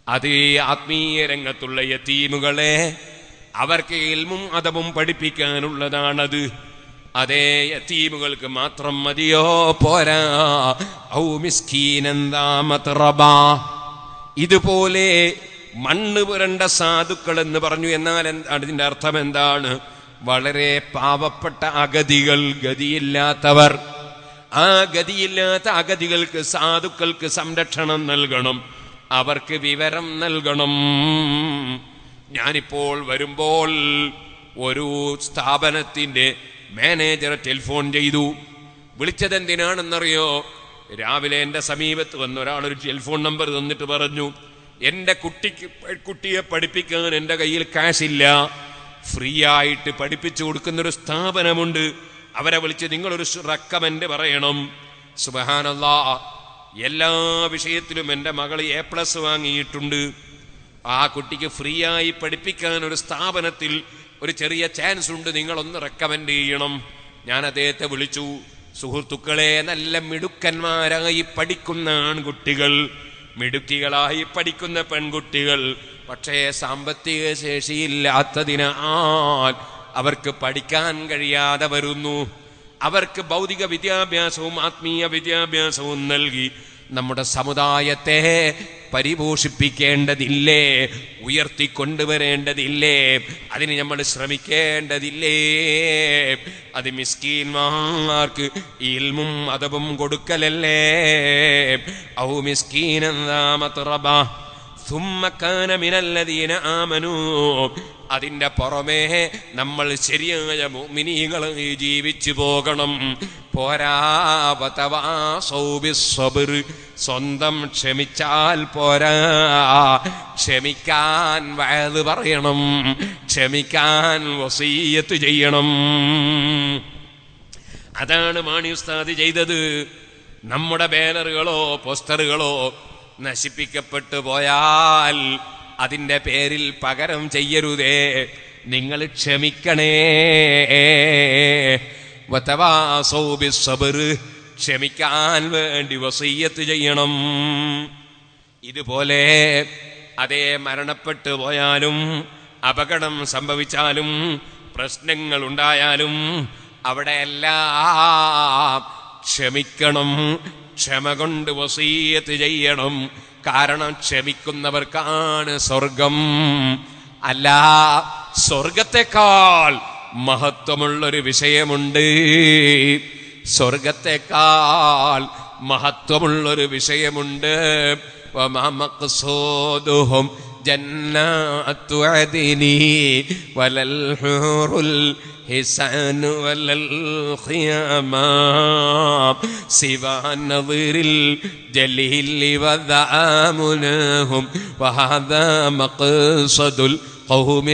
അത് ഈ ആത്മീയ രംഗത്തുള്ള യത്തീമുകളെ അവർക്ക് ഇൽമും അതവും പഠിപ്പിക്കാനുള്ളതാണത് അതേ യത്തീമുകൾക്ക് മാത്രം മതിയോ പോരാ ഔ മിസ്കീനന്താമത്രബാ ഇതുപോലെ മണ്ണ് പുരണ്ട സാധുക്കൾ എന്ന് പറഞ്ഞു എന്നാൽ എന്താണ് ഇതിന്റെ അർത്ഥം എന്താണ് വളരെ പാവപ്പെട്ട അഗതികൾ ഗതിയില്ലാത്തവർ ആ ഗതിയില്ലാത്ത അഗതികൾക്ക് സാധുക്കൾക്ക് സംരക്ഷണം നൽകണം അവർക്ക് വിവരം നൽകണം ഞാനിപ്പോൾ വരുമ്പോൾ ഒരു സ്ഥാപനത്തിന്റെ മാനേജറെ ടെലിഫോൺ ചെയ്തു വിളിച്ചതെന്തിനാണെന്നറിയോ രാവിലെ എന്റെ സമീപത്ത് വന്ന ഒരാൾ ഒരു ടെലിഫോൺ നമ്പർ തന്നിട്ട് പറഞ്ഞു എന്റെ കുട്ടിക്ക് കുട്ടിയെ പഠിപ്പിക്കാൻ എന്റെ കയ്യിൽ കാശില്ല ഫ്രീ ആയിട്ട് പഠിപ്പിച്ചു കൊടുക്കുന്ന ഒരു സ്ഥാപനമുണ്ട് അവരെ വിളിച്ച് നിങ്ങളൊരു റെക്കമെന്റ് പറയണം സുബഹാനല്ലാ എല്ലാ വിഷയത്തിലും എൻ്റെ മകൾ എ പ്ലസ് വാങ്ങിയിട്ടുണ്ട് ആ കുട്ടിക്ക് ഫ്രീ ആയി പഠിപ്പിക്കാൻ ഒരു സ്ഥാപനത്തിൽ ഒരു ചെറിയ ചാൻസ് ഉണ്ട് നിങ്ങളൊന്ന് റെക്കമെൻഡ് ചെയ്യണം ഞാൻ അദ്ദേഹത്തെ വിളിച്ചു സുഹൃത്തുക്കളെ നല്ല മിടുക്കന്മാരായി പഠിക്കുന്ന ആൺകുട്ടികൾ മിടുക്കികളായി പഠിക്കുന്ന പെൺകുട്ടികൾ പക്ഷേ സാമ്പത്തിക ശേഷിയില്ലാത്തതിനാൽ അവർക്ക് പഠിക്കാൻ കഴിയാതെ വരുന്നു അവർക്ക് ഭൗതിക വിദ്യാഭ്യാസവും ആത്മീയ വിദ്യാഭ്യാസവും നൽകി നമ്മുടെ സമുദായത്തെ പരിപോഷിപ്പിക്കേണ്ടതില്ലേ ഉയർത്തിക്കൊണ്ടുവരേണ്ടതില്ലേ അതിന് നമ്മൾ ശ്രമിക്കേണ്ടതില്ലേ അത് മിസ്കീന്മാർക്ക് ഇൽമും അതവും കൊടുക്കലല്ലേ ഔ മിസ്കീനെന്താമത്രബ ثم كان من الذين آمنوا അതിന്റെ പുറമേ നമ്മൾ ശരിയായ മുഅ്മിനീകളായി ജീവിച്ചു പോകണം പോരാവതവാസൗബിസ്വബർ സ്വന്തം ക്ഷമിച്ചാൽ പോരാ ക്ഷമിക്കാൻ വയത് പറയണം ക്ഷമിക്കാൻ വസീയത്ത് ചെയ്യണം അതാണ് മാണി ഉസ്താദ് ചെയ്തത് നമ്മുടെ ബാനറുകളോ പോസ്റ്ററുകളോ നശിപ്പിക്കപ്പെട്ടു പോയാൽ അതിന്റെ പേരിൽ പകരം ചെയ്യരുതേ നിങ്ങൾ ക്ഷമിക്കണേ വതവാസൗബിസ്സബർ ക്ഷമിക്കാൻ വേണ്ടി വസീയത്ത് ചെയ്യണം ഇതുപോലെ അതേ മരണപ്പെട്ടു പോയാലും അപകടം സംഭവിച്ചാലും പ്രശ്നങ്ങൾ ഉണ്ടായാലും അവിടെയെല്ലാം ക്ഷമിക്കണം ക്ഷമ കൊണ്ട് വസീയത്ത് ചെയ്യണം കാരണം ക്ഷമിക്കുന്നവർക്കാണ് സ്വർഗം അല്ല സ്വർഗത്തെക്കാൾ മഹത്വമുള്ളൊരു വിഷയമുണ്ട് സ്വർഗത്തെക്കാൾ മഹത്വമുള്ളൊരു വിഷയമുണ്ട് وما مقصودهم جنات عدن ولا الحور الحسان ولا الخيامة سوى نظر الجليل وذعامناهم وهذا مقصد القوم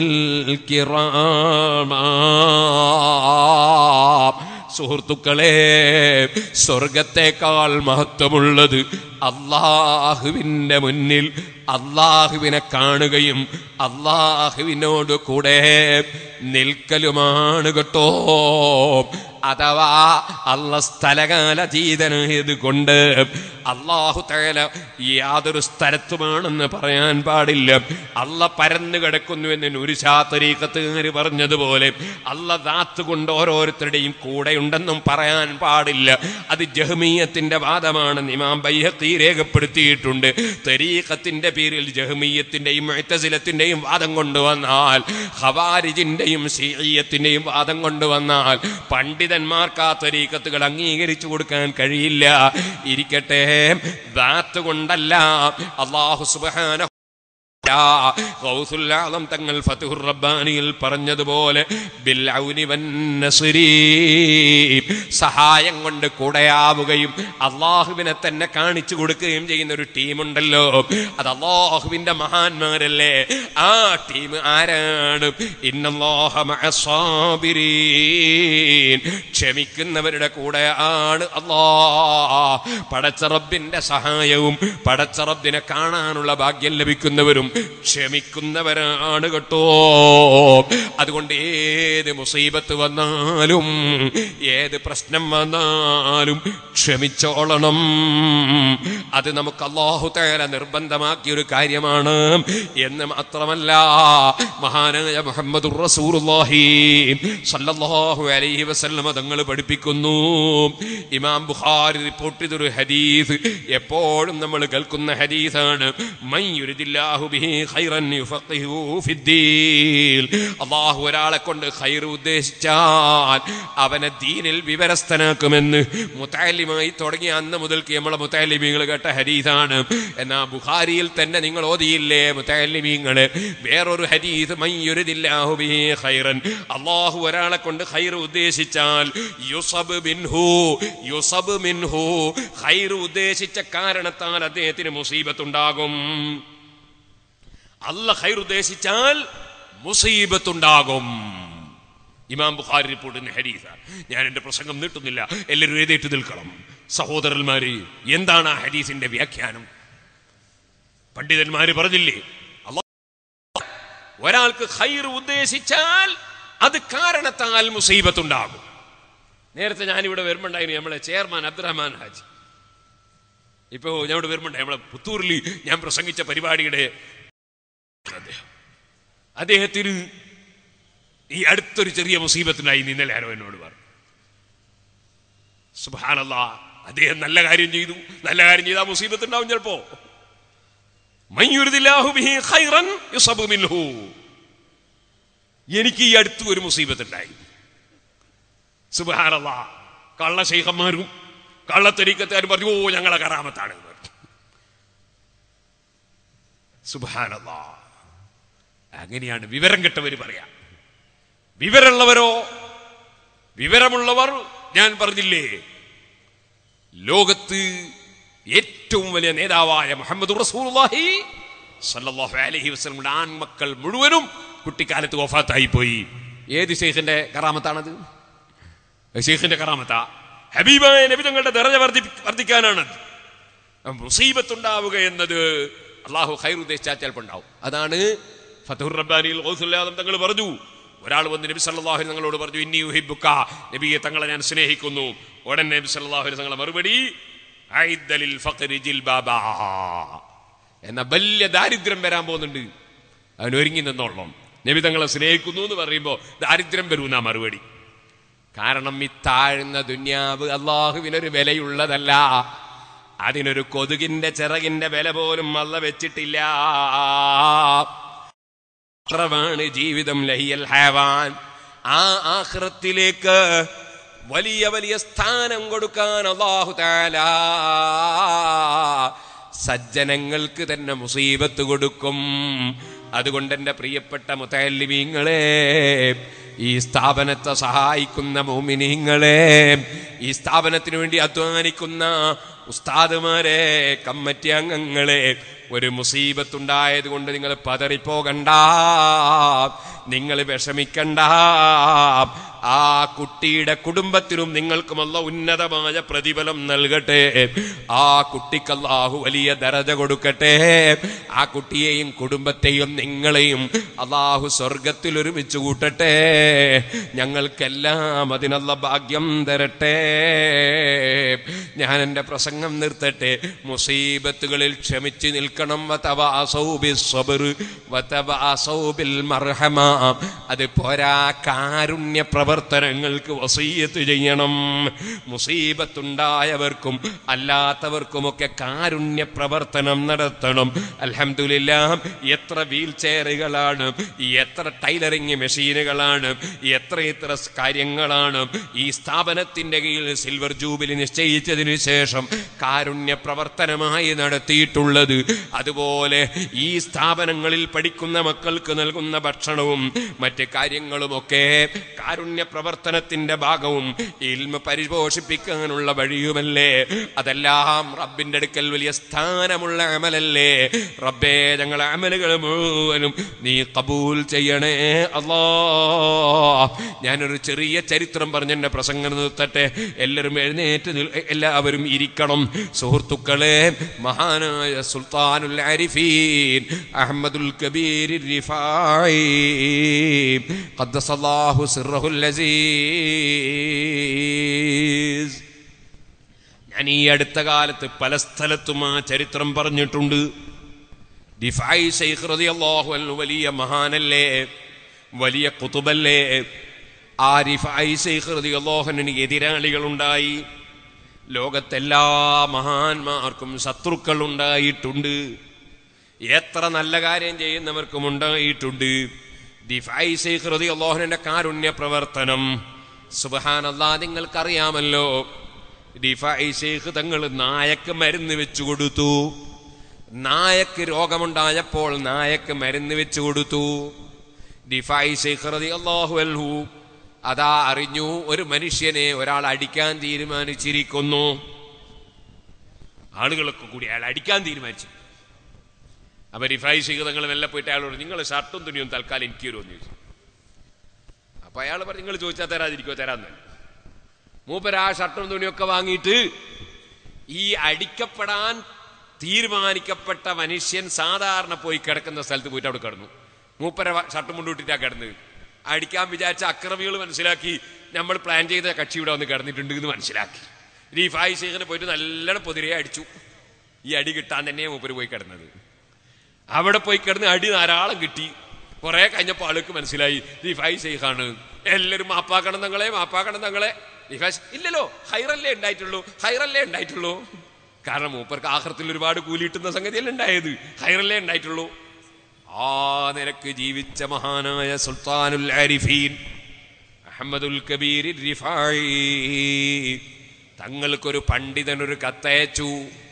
الكرام സുഹൃത്തുക്കളെ സ്വർഗത്തെക്കാൾ മഹത്വമുള്ളത് അള്ളാഹുവിന്റെ മുന്നിൽ അള്ളാഹുവിനെ കാണുകയും അള്ളാഹുവിനോട് കൂടെ നിൽക്കലുമാണ് കേട്ടോ അഥവാ അല്ല സ്ഥലകാലതീതനായത് കൊണ്ട് അള്ളാഹു തകല യാതൊരു സ്ഥലത്തുമാണെന്ന് പറയാൻ പാടില്ല അല്ല പരന്നു കിടക്കുന്നു എന്ന് നുരിശാത്തരീക്കത്തുകാർ പറഞ്ഞതുപോലെ അല്ല ദാത്ത് കൊണ്ട് ഓരോരുത്തരുടെയും കൂടെ ഉണ്ടെന്നും പറയാൻ പാടില്ല അത് ജഹ്മീയത്തിന്റെ വാദമാണെന്ന് ഇമാം ബൈഹത്തി രേഖപ്പെടുത്തിയിട്ടുണ്ട് തരീഖത്തിന്റെ പേരിൽ ജഹ്മീയത്തിന്റെയും മുഴത്തസിലത്തിന്റെയും വാദം കൊണ്ടുവന്നാൽ ഹവാരിജിന്റെയും ഷീയത്തിന്റെയും വാദം കൊണ്ടുവന്നാൽ പണ്ഡിതന്മാർക്ക് ആ തരീക്കത്തുകൾ അംഗീകരിച്ചു കൊടുക്കാൻ കഴിയില്ല ഇരിക്കട്ടെ ദാത്ത് കൊണ്ടല്ല അള്ളാഹു സുബാന ഗൗസുല്ലാളം തങ്ങൾ ഫതുഹുർ റബ്ബാനിയിൽ പറഞ്ഞതുപോലെ ബിൽ ഔനി വൻ നസ്രി സഹായം കൊണ്ട് കൂടെയാവുകയും അള്ളാഹുവിനെ തന്നെ കാണിച്ചു കൊടുക്കുകയും ചെയ്യുന്ന ഒരു ടീമുണ്ടല്ലോ അത് അള്ളാഹുവിന്റെ മഹാന്മാരല്ലേ ആ ടീം ആരാണ് ഇന്നല്ലാഹ മഅസ്സാബിരീൻ ക്ഷമിക്കുന്നവരുടെ കൂടെ ആണ് അള്ളാ പടച്ചറബിന്റെ സഹായവും പടച്ചറബിനെ കാണാനുള്ള ഭാഗ്യം ലഭിക്കുന്നവരും ക്ഷമിക്കുന്നവരാണ് കേട്ടോ അതുകൊണ്ട് ഏത് മുസീബത്ത് വന്നാലും ഏത് പ്രശ്നം വന്നാലും ക്ഷമിച്ചോളണം അത് നമുക്ക് അള്ളാഹു തേല നിർബന്ധമാക്കിയ ഒരു കാര്യമാണ് എന്ന് മാത്രമല്ല മഹാനായ മുഹമ്മദ് റസൂലുള്ളാഹി സല്ലല്ലാഹു അലൈഹി വസല്ലമ തങ്ങൾ പഠിപ്പിക്കുന്നു ഇമാം ബുഖാരി റിപ്പോർട്ട് ചെയ്തൊരു ഹദീസ് എപ്പോഴും നമ്മൾ കേൾക്കുന്ന ഹദീസാണ് മൻ യുരിദില്ലാഹു ബിഹി ഖൈറൻ യുഫഖിഹു ഫിദ്ദീൻ അല്ലാഹു ഒരാളെ കൊണ്ട് ഖൈർ ഉദ്ദേശിച്ചാൽ അവനെ ദീനിൽ വിവരസ്ഥനാക്കുമെന്ന് മുത്താലിമായി തുടങ്ങിയ അന്ന് മുതൽക്ക് നമ്മളെ മുത്താലിമീങ്ങൾ കേട്ട ഹരീതാണ് എന്നാ ബുഖാരിയിൽ തന്നെ നിങ്ങൾ ഓതിയില്ലേ മുത്താലിമീങ്ങള് വേറൊരു ഹരീസ് മയ്യുരുദില്ലാഹു ബിഹി ഖൈറൻ അള്ളാഹു ഒരാളെ കൊണ്ട് ഖൈർ ഉദ്ദേശിച്ചാൽ യുസബ് മിൻഹു യുസബ് മിൻഹു ഖൈർ ഉദ്ദേശിച്ച കാരണത്താൽ അദ്ദേഹത്തിന് മുസീബത്തുണ്ടാകും അല്ല ഖൈർ ഉദ്ദേശിച്ചാൽ മുസീബത്തുണ്ടാകും ഇമാം ബുഖാരി റിപ്പോർട്ടിന് ഹരീസ ഞാൻ എന്റെ പ്രസംഗം നീട്ടുന്നില്ല എല്ലാവരും എഴുതേറ്റ് നിൽക്കണം സഹോദരന്മാര് എന്താണ് ആ ഹരീസിന്റെ വ്യാഖ്യാനം പണ്ഡിതന്മാര് പറഞ്ഞില്ലേ അല്ലാ ഒരാൾക്ക് ഖൈർ ഉദ്ദേശിച്ചാൽ അത് കാരണത്താൽ മുസീബത്തുണ്ടാകും നേരത്തെ ഞാനിവിടെ വരുമ്പോണ്ടായിരുന്നു നമ്മളെ ചെയർമാൻ അബ്ദുറഹ്മാൻ ഹാജി ഇപ്പോ ഞാൻ ഇവിടെ വരുമ്പോണ്ടായി നമ്മളെ പുത്തൂരിൽ ഞാൻ പ്രസംഗിച്ച പരിപാടിയുടെ അദ്ദേഹം അദ്ദേഹത്തിന് ഈ അടുത്തൊരു ചെറിയ മുസീബത്തിനായി ഇന്നലെ ആരോ എന്നോട് പറഞ്ഞു സുബാനല്ല അദ്ദേഹം നല്ല കാര്യം ചെയ്തു നല്ല കാര്യം ചെയ്താൽ മുസീബത്ത് ഉണ്ടാവും ചിലപ്പോ മയ്യുരുദില്ലാഹു ബിഹി ഖൈറൻ യുസബു മിൻഹു എനിക്ക് ഈ അടുത്ത് ഒരു മുസീബത്ത് ഉണ്ടായി സുബാനല്ല കള്ള ശൈഖന്മാരും കള്ളത്തെരീക്കത്തുകാരും പറഞ്ഞു ഓ ഞങ്ങളെ കറാമത്താണ് എന്ന് പറഞ്ഞു സുബാനല്ല അങ്ങനെയാണ് വിവരം കെട്ടവര് പറയാം വിവരമുള്ളവരോ വിവരമുള്ളവർ ഞാൻ പറഞ്ഞില്ലേ ലോകത്ത് ഏറ്റവും വലിയ നേതാവായ മുഹമ്മദ് റസൂലുള്ളാഹി സല്ലല്ലാഹു അലൈഹി വസല്ലമയുടെ ആൺമക്കൾ മുഴുവനും കുട്ടിക്കാലത്ത് വഫാത്തായി പോയി ഏത് ശേഖിന്റെ കറാമത്താണത് ശേഖിന്റെ കറാമത്ത ഹബീബായ നബി തങ്ങളുടെ ദറജ വർദ്ധി വർദ്ധിക്കാനാണത് മുസീബത്തുണ്ടാവുക എന്നത് അള്ളാഹു ഖൈർ ഉദ്ദേശിച്ചാൽ ചിലപ്പോൾ ഉണ്ടാവും അതാണ് ഫതുർ റബ്ബാനിയിൽ ഗൗസുല്ലാദം തങ്ങൾ പറഞ്ഞു ഒരാൾ വന്ന് നബി സല്ലല്ലാഹു അലൈഹി തങ്ങളോട് പറഞ്ഞു ഇന്നി യുഹിബ്ബുക നബിയെ തങ്ങളെ ഞാൻ സ്നേഹിക്കുന്നു ഉടൻ നബി സല്ലല്ലാഹു അലൈഹി തങ്ങളെ മറുപടി ഐദലിൽ ഫഖരി ജിൽബാബാ എന്ന വലിയ ദാരിദ്ര്യം വരാൻ പോകുന്നുണ്ട് അവൻ ഒരുങ്ങി നിന്നോളണം നബി തങ്ങളെ സ്നേഹിക്കുന്നു എന്ന് പറയുമ്പോൾ ദാരിദ്ര്യം വരൂന്നാ മറുപടി കാരണം ഈ താഴ്ന്ന ദുന്യാവ് അള്ളാഹുവിനൊരു വിലയുള്ളതല്ല അതിനൊരു കൊതുകിന്റെ ചിറകിന്റെ വില പോലും അല്ല വെച്ചിട്ടില്ല മാത്രമാണ് ജീവിതം ലഹിയൽ ഹാവാൻ ആ ആഹ്റത്തിലേക്ക് വലിയ വലിയ സ്ഥാനം കൊടുക്കാൻ അള്ളാഹു താല സജ്ജനങ്ങൾക്ക് തന്നെ മുസീബത്ത് കൊടുക്കും അതുകൊണ്ട് എൻ്റെ പ്രിയപ്പെട്ട മുത്തല്ലിമീങ്ങളെ ഈ സ്ഥാപനത്തെ സഹായിക്കുന്ന മോമിനിങ്ങളെ ഈ സ്ഥാപനത്തിന് വേണ്ടി അധ്വാനിക്കുന്ന ഉസ്താദുമാരെ കമ്മിറ്റി അംഗങ്ങളെ ഒരു മുസീബത്തുണ്ടായത് കൊണ്ട് നിങ്ങൾ പതറിപ്പോകണ്ട നിങ്ങൾ വിഷമിക്കണ്ട ആ കുട്ടിയുടെ കുടുംബത്തിനും നിങ്ങൾക്കുമല്ല ഉന്നതമായ പ്രതിഫലം നൽകട്ടെ ആ കുട്ടിക്ക് അല്ലാഹു വലിയ ദരജ കൊടുക്കട്ടെ ആ കുട്ടിയെയും കുടുംബത്തെയും നിങ്ങളെയും അള്ളാഹു സ്വർഗത്തിൽ ഒരുമിച്ച് കൂട്ടട്ടെ ഞങ്ങൾക്കെല്ലാം അതിനുള്ള ഭാഗ്യം തരട്ടെ ഞാൻ എൻ്റെ പ്രസംഗം നിർത്തട്ടെ മുസീബത്തുകളിൽ ക്ഷമിച്ച് നിൽക്കണം വതവാസൗ ബിസ്സബ്ർ വതവാസൗ ബിൽ മർഹമ അത് പോരാ കാരുണ്യ പ്രവർത്തനങ്ങൾക്ക് വസീയത്ത് ചെയ്യണം മുസീബത്തുണ്ടായവർക്കും അല്ലാത്തവർക്കുമൊക്കെ കാരുണ്യ പ്രവർത്തനം നടത്തണം അൽഹംദുലില്ല എത്ര വീൽ ചെയറുകളാണ് എത്ര ടൈലറിംഗ് മെഷീനുകളാണ് എത്ര എത്ര കാര്യങ്ങളാണ് ഈ സ്ഥാപനത്തിന്റെ കീഴിൽ സിൽവർ ജൂബിലി നിശ്ചയിച്ചതിനു ശേഷം കാരുണ്യ പ്രവർത്തനമായി നടത്തിയിട്ടുള്ളത് അതുപോലെ ഈ സ്ഥാപനങ്ങളിൽ പഠിക്കുന്ന മക്കൾക്ക് നൽകുന്ന ഭക്ഷണവും മറ്റ് കാര്യങ്ങളുമൊക്കെ കാരുണ്യ കാരുണ്യ പ്രവർത്തനത്തിന്റെ ഭാഗവും ഇൽമ പരിപോഷിപ്പിക്കാനുള്ള വഴിയുമല്ലേ അതെല്ലാം റബ്ബിന്റെ അടുക്കൽ വലിയ സ്ഥാനമുള്ള അമലല്ലേ റബ്ബേ ഞങ്ങളെ അമലുകൾ മുഴുവനും നീ കബൂൽ ചെയ്യണേ അല്ലാ ഞാനൊരു ചെറിയ ചരിത്രം പറഞ്ഞ് എന്റെ പ്രസംഗം നിർത്തട്ടെ എല്ലാവരും എഴുന്നേറ്റ് നിൽ- എല്ലാവരും ഇരിക്കണം സുഹൃത്തുക്കളെ മഹാനായ സുൽത്താനുൽ ആരിഫീൻ അഹമ്മദുൽ കബീർ റിഫായി ഖദ്ദസല്ലാഹു സിർറഹുൽ അസീസ് ഞാൻ ഈ അടുത്ത കാലത്ത് പല സ്ഥലത്തും ആ ചരിത്രം പറഞ്ഞിട്ടുണ്ട് ദിഫായി ശൈഖ് റളിയല്ലാഹു അൻഹു വലിയ മഹാനല്ലേ വലിയ കുതുബല്ലേ ആ റിഫായി ശൈഖ് റളിയല്ലാഹു അൻഹുവിന് എതിരാളികളുണ്ടായി ലോകത്തെല്ലാ മഹാന്മാർക്കും ശത്രുക്കൾ ഉണ്ടായിട്ടുണ്ട് എത്ര നല്ല കാര്യം ചെയ്യുന്നവർക്കും ഉണ്ടായിട്ടുണ്ട് ദിഫായി ശൈഖ് റളിയല്ലാഹുവിന്റെ കാരുണ്യ പ്രവർത്തനം സുബ്ഹാനല്ലാ നിങ്ങൾക്കറിയാമല്ലോ ദിഫായി ശൈഖ് തങ്ങൾ നായക്ക് മരുന്ന് വെച്ചു കൊടുത്തു നായക്ക് രോഗമുണ്ടായപ്പോൾ നായക്ക് മരുന്ന് വെച്ചു കൊടുത്തു ദിഫായി ശൈഖ് റളിയല്ലാഹു അൻഹു അതാ അറിഞ്ഞു ഒരു മനുഷ്യനെ ഒരാൾ അടിക്കാൻ തീരുമാനിച്ചിരിക്കുന്നു ആളുകളൊക്കെ കൂടി അയാൾ അടിക്കാൻ തീരുമാനിച്ചു അപ്പൊ റിഫായി ശൈഖ് തങ്ങൾ മെല്ലെ പോയിട്ട് അയാളോട് നിങ്ങൾ ഷർട്ടും തുണിയും തൽക്കാലം എനിക്ക് തരുമെന്ന് ചോദിച്ചു അപ്പൊ അയാൾ പറഞ്ഞു നിങ്ങൾ ചോദിച്ചാൽ തരാതിരിക്കോ തരാന്ന് മൂപ്പര് ആ ഷർട്ടും തുണിയൊക്കെ വാങ്ങിയിട്ട് ഈ അടിക്കപ്പെടാൻ തീരുമാനിക്കപ്പെട്ട മനുഷ്യൻ സാധാരണ പോയി കിടക്കുന്ന സ്ഥലത്ത് പോയിട്ട് അവിടെ കിടന്നു മൂപ്പര ഷർട്ടും മുണ്ടൂട്ടിട്ടാ കിടന്നത് അടിക്കാൻ വിചാരിച്ച അക്രമികൾ മനസ്സിലാക്കി നമ്മൾ പ്ലാൻ ചെയ്ത കക്ഷി ഇവിടെ വന്ന് കിടന്നിട്ടുണ്ട് എന്ന് മനസ്സിലാക്കി റീഫായി ശേഖരനെ പോയിട്ട് നല്ലോണം പൊതിരെ അടിച്ചു ഈ അടി കിട്ടാൻ തന്നെ മൂപ്പര് പോയി കിടന്നത് അവിടെ പോയി കിടന്ന് അടി ധാരാളം കിട്ടി കുറെ കഴിഞ്ഞപ്പോൾ ആൾക്ക് മനസ്സിലായി റിഫായി ഷെയ്ഖാണ് എല്ലാവരും മാപ്പാക്കണം തങ്ങളെ മാപ്പാക്കണം തങ്ങളെ റിഫായ് ഇല്ലല്ലോ ഹൈറല്ലേ ഉണ്ടായിട്ടുള്ളൂ ഹൈറല്ലേ ഉണ്ടായിട്ടുള്ളൂ കാരണം മൂപ്പർക്ക് ആഹ്റത്തിൽ ഒരുപാട് കൂലി കിട്ടുന്ന സംഗതിയല്ലേ ഉണ്ടായത് ഹൈറല്ലേ ഉണ്ടായിട്ടുള്ളൂ ആ നിരക്ക് ജീവിച്ച മഹാനായ സുൽത്താനുൽ ആരിഫീൻ അഹമ്മദുൽ കബീർ റിഫായി തങ്ങൾക്കൊരു പണ്ഡിതനൊരു കത്തയച്ചു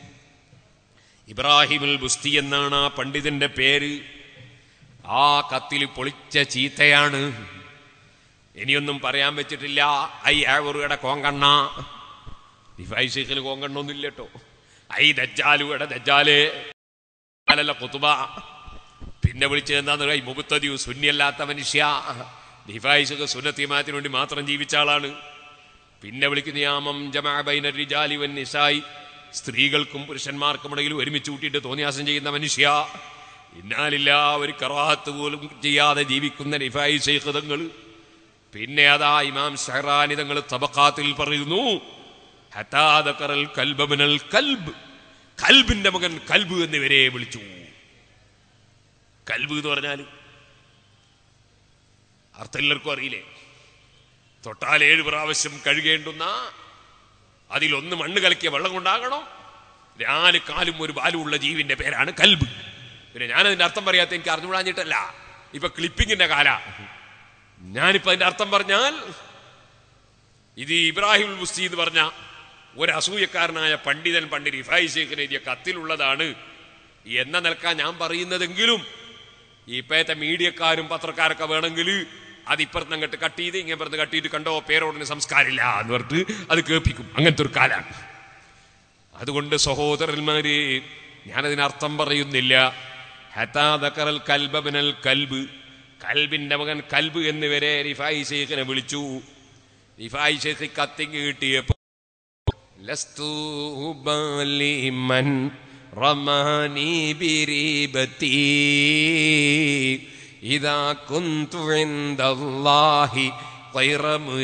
ഇബ്രാഹിമുൽ ബുസ്തി എന്നാണ് ആ പണ്ഡിതന്റെ പേര് ആ കത്തിൽ പൊളിച്ച ചീത്തയാണ് ഇനിയൊന്നും പറയാൻ വെച്ചിട്ടില്ല ഐ ആവറുടെ കോങ്കണ്ണ ശേഖിന് കോങ്കണ്ണൊന്നുമില്ല കേട്ടോ ഐ ദജ്ജാലുയുടെ ദജ്ജാലേ അല്ലല്ല കുത്തുബ പിന്നെ വിളിച്ചത് എന്താന്ന് ഈ മുബത്തതിയു സുന്നിയല്ലാത്ത മനുഷ്യ ഡിഫായിസൊക്കെ സുന്നത്തിമാത്തിന് വേണ്ടി മാത്രം ജീവിച്ച ആളാണ് പിന്നെ വിളിക്കുന്ന യാമം ജമാബൈന റിജാലി വൻ നിസായി സ്ത്രീകൾക്കും പുരുഷന്മാർക്കും ഇടയിൽ ഒരുമിച്ച് കൂട്ടിയിട്ട് തോന്നിയാസം ചെയ്യുന്ന മനുഷ്യ ഇന്നാലില്ല ഒരു കറാത്ത് പോലും ചെയ്യാതെ ജീവിക്കുന്ന റിഫായി ശൈഖതങ്ങൾ പിന്നെ അതാ ഇമാം ഷഹറാനി തങ്ങൾ തബക്കാത്തിൽ പറയുന്നു ഹത്താദക്കറൽ കൽബമിനൽ കൽബ് കൽബിന്റെ മകൻ കൽബ് എന്നിവരെ വിളിച്ചു കൽബ് എന്ന് പറഞ്ഞാൽ അർത്ഥം എല്ലാവർക്കും അറിയില്ലേ തൊട്ടാൽ ഏഴ് പ്രാവശ്യം കഴുകേണ്ടുന്ന അതിലൊന്ന് മണ്ണ് കലക്കിയ വെള്ളം കൊണ്ടാകണം നാല് കാലും ഒരു ബാലും ഉള്ള ജീവിന്റെ പേരാണ് കൽബ് പിന്നെ ഞാനതിന്റെ അർത്ഥം പറയാത്ത എനിക്ക് അറിഞ്ഞുകൂടാഞ്ഞിട്ടല്ല ഇപ്പൊ ക്ലിപ്പിങ്ങിന്റെ കാല ഞാനിപ്പോ അതിന്റെ അർത്ഥം പറഞ്ഞാൽ ഇത് ഇബ്രാഹിം മുസ്തി എന്ന് പറഞ്ഞ ഒരു അസൂയക്കാരനായ പണ്ഡിതൻ പണ്ട് റിഫായി ശേഖരൻ എഴുതിയ കത്തിലുള്ളതാണ് എന്ന നിലക്കാൻ ഞാൻ പറയുന്നതെങ്കിലും ഇപ്പോഴത്തെ മീഡിയക്കാരും പത്രക്കാരൊക്കെ വേണമെങ്കിൽ അത് ഇപ്പുറത്ത് അങ്ങോട്ട് കട്ട് ചെയ്ത് ഇങ്ങനെ കട്ട് ചെയ്ത് കണ്ടോ പേരോടിന് സംസ്കാരമില്ല എന്ന് പറഞ്ഞിട്ട് അത് കേൾപ്പിക്കും അങ്ങനത്തെ ഒരു കാലാണ് അതുകൊണ്ട് സഹോദരന്മാര് ഞാനതിനർത്ഥം പറയുന്നില്ല ഹതാദക്കറൽ കൽബബനൽ കൽബ് കൽബിന്റെ മകൻ കൽബ് എന്നിവരെ റിഫായി ഷെയ്ഖിനെ വിളിച്ചു റിഫായി ഷെയ്ഖ് കത്തിങ് കിട്ടിയപ്പോ ലസ്തു ബാലിമൻ റമാനി ബിരീബത്തി ഇതാ കുന്തു ഇൻദല്ലാഹി غير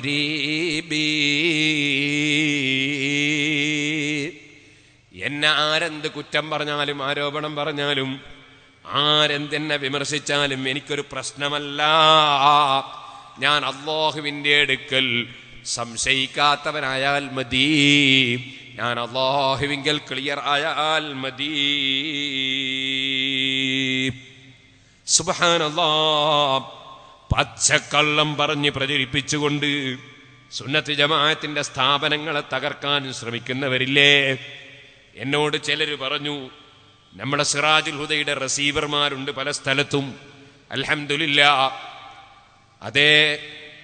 مريبي എന്നെ ആരെന്ത് കുറ്റം പറഞ്ഞാലും ആരോപണം പറഞ്ഞാലും ആരെന്തെന്നെ വിമർശിച്ചാലും എനിക്കൊരു പ്രശ്നമല്ല ഞാൻ അള്ളാഹുവിൻ്റെ അടുക്കൽ സംശയിക്കാത്തവനായാൽ മതി ഞാൻ അള്ളാഹുവിങ്കൽ ക്ലിയർ ആയാൽ മതി സുബാനല്ലാ പച്ചക്കള്ളം പറഞ്ഞ് പ്രചരിപ്പിച്ചുകൊണ്ട് സുന്നത്ത് ജമാഅത്തിന്റെ സ്ഥാപനങ്ങളെ തകർക്കാൻ ശ്രമിക്കുന്നവരില്ലേ എന്നോട് ചിലർ പറഞ്ഞു നമ്മുടെ സിറാജുൽ ഹുദയുടെ റിസീവർമാരുണ്ട് പല സ്ഥലത്തും അൽഹംദുലില്ല അതേ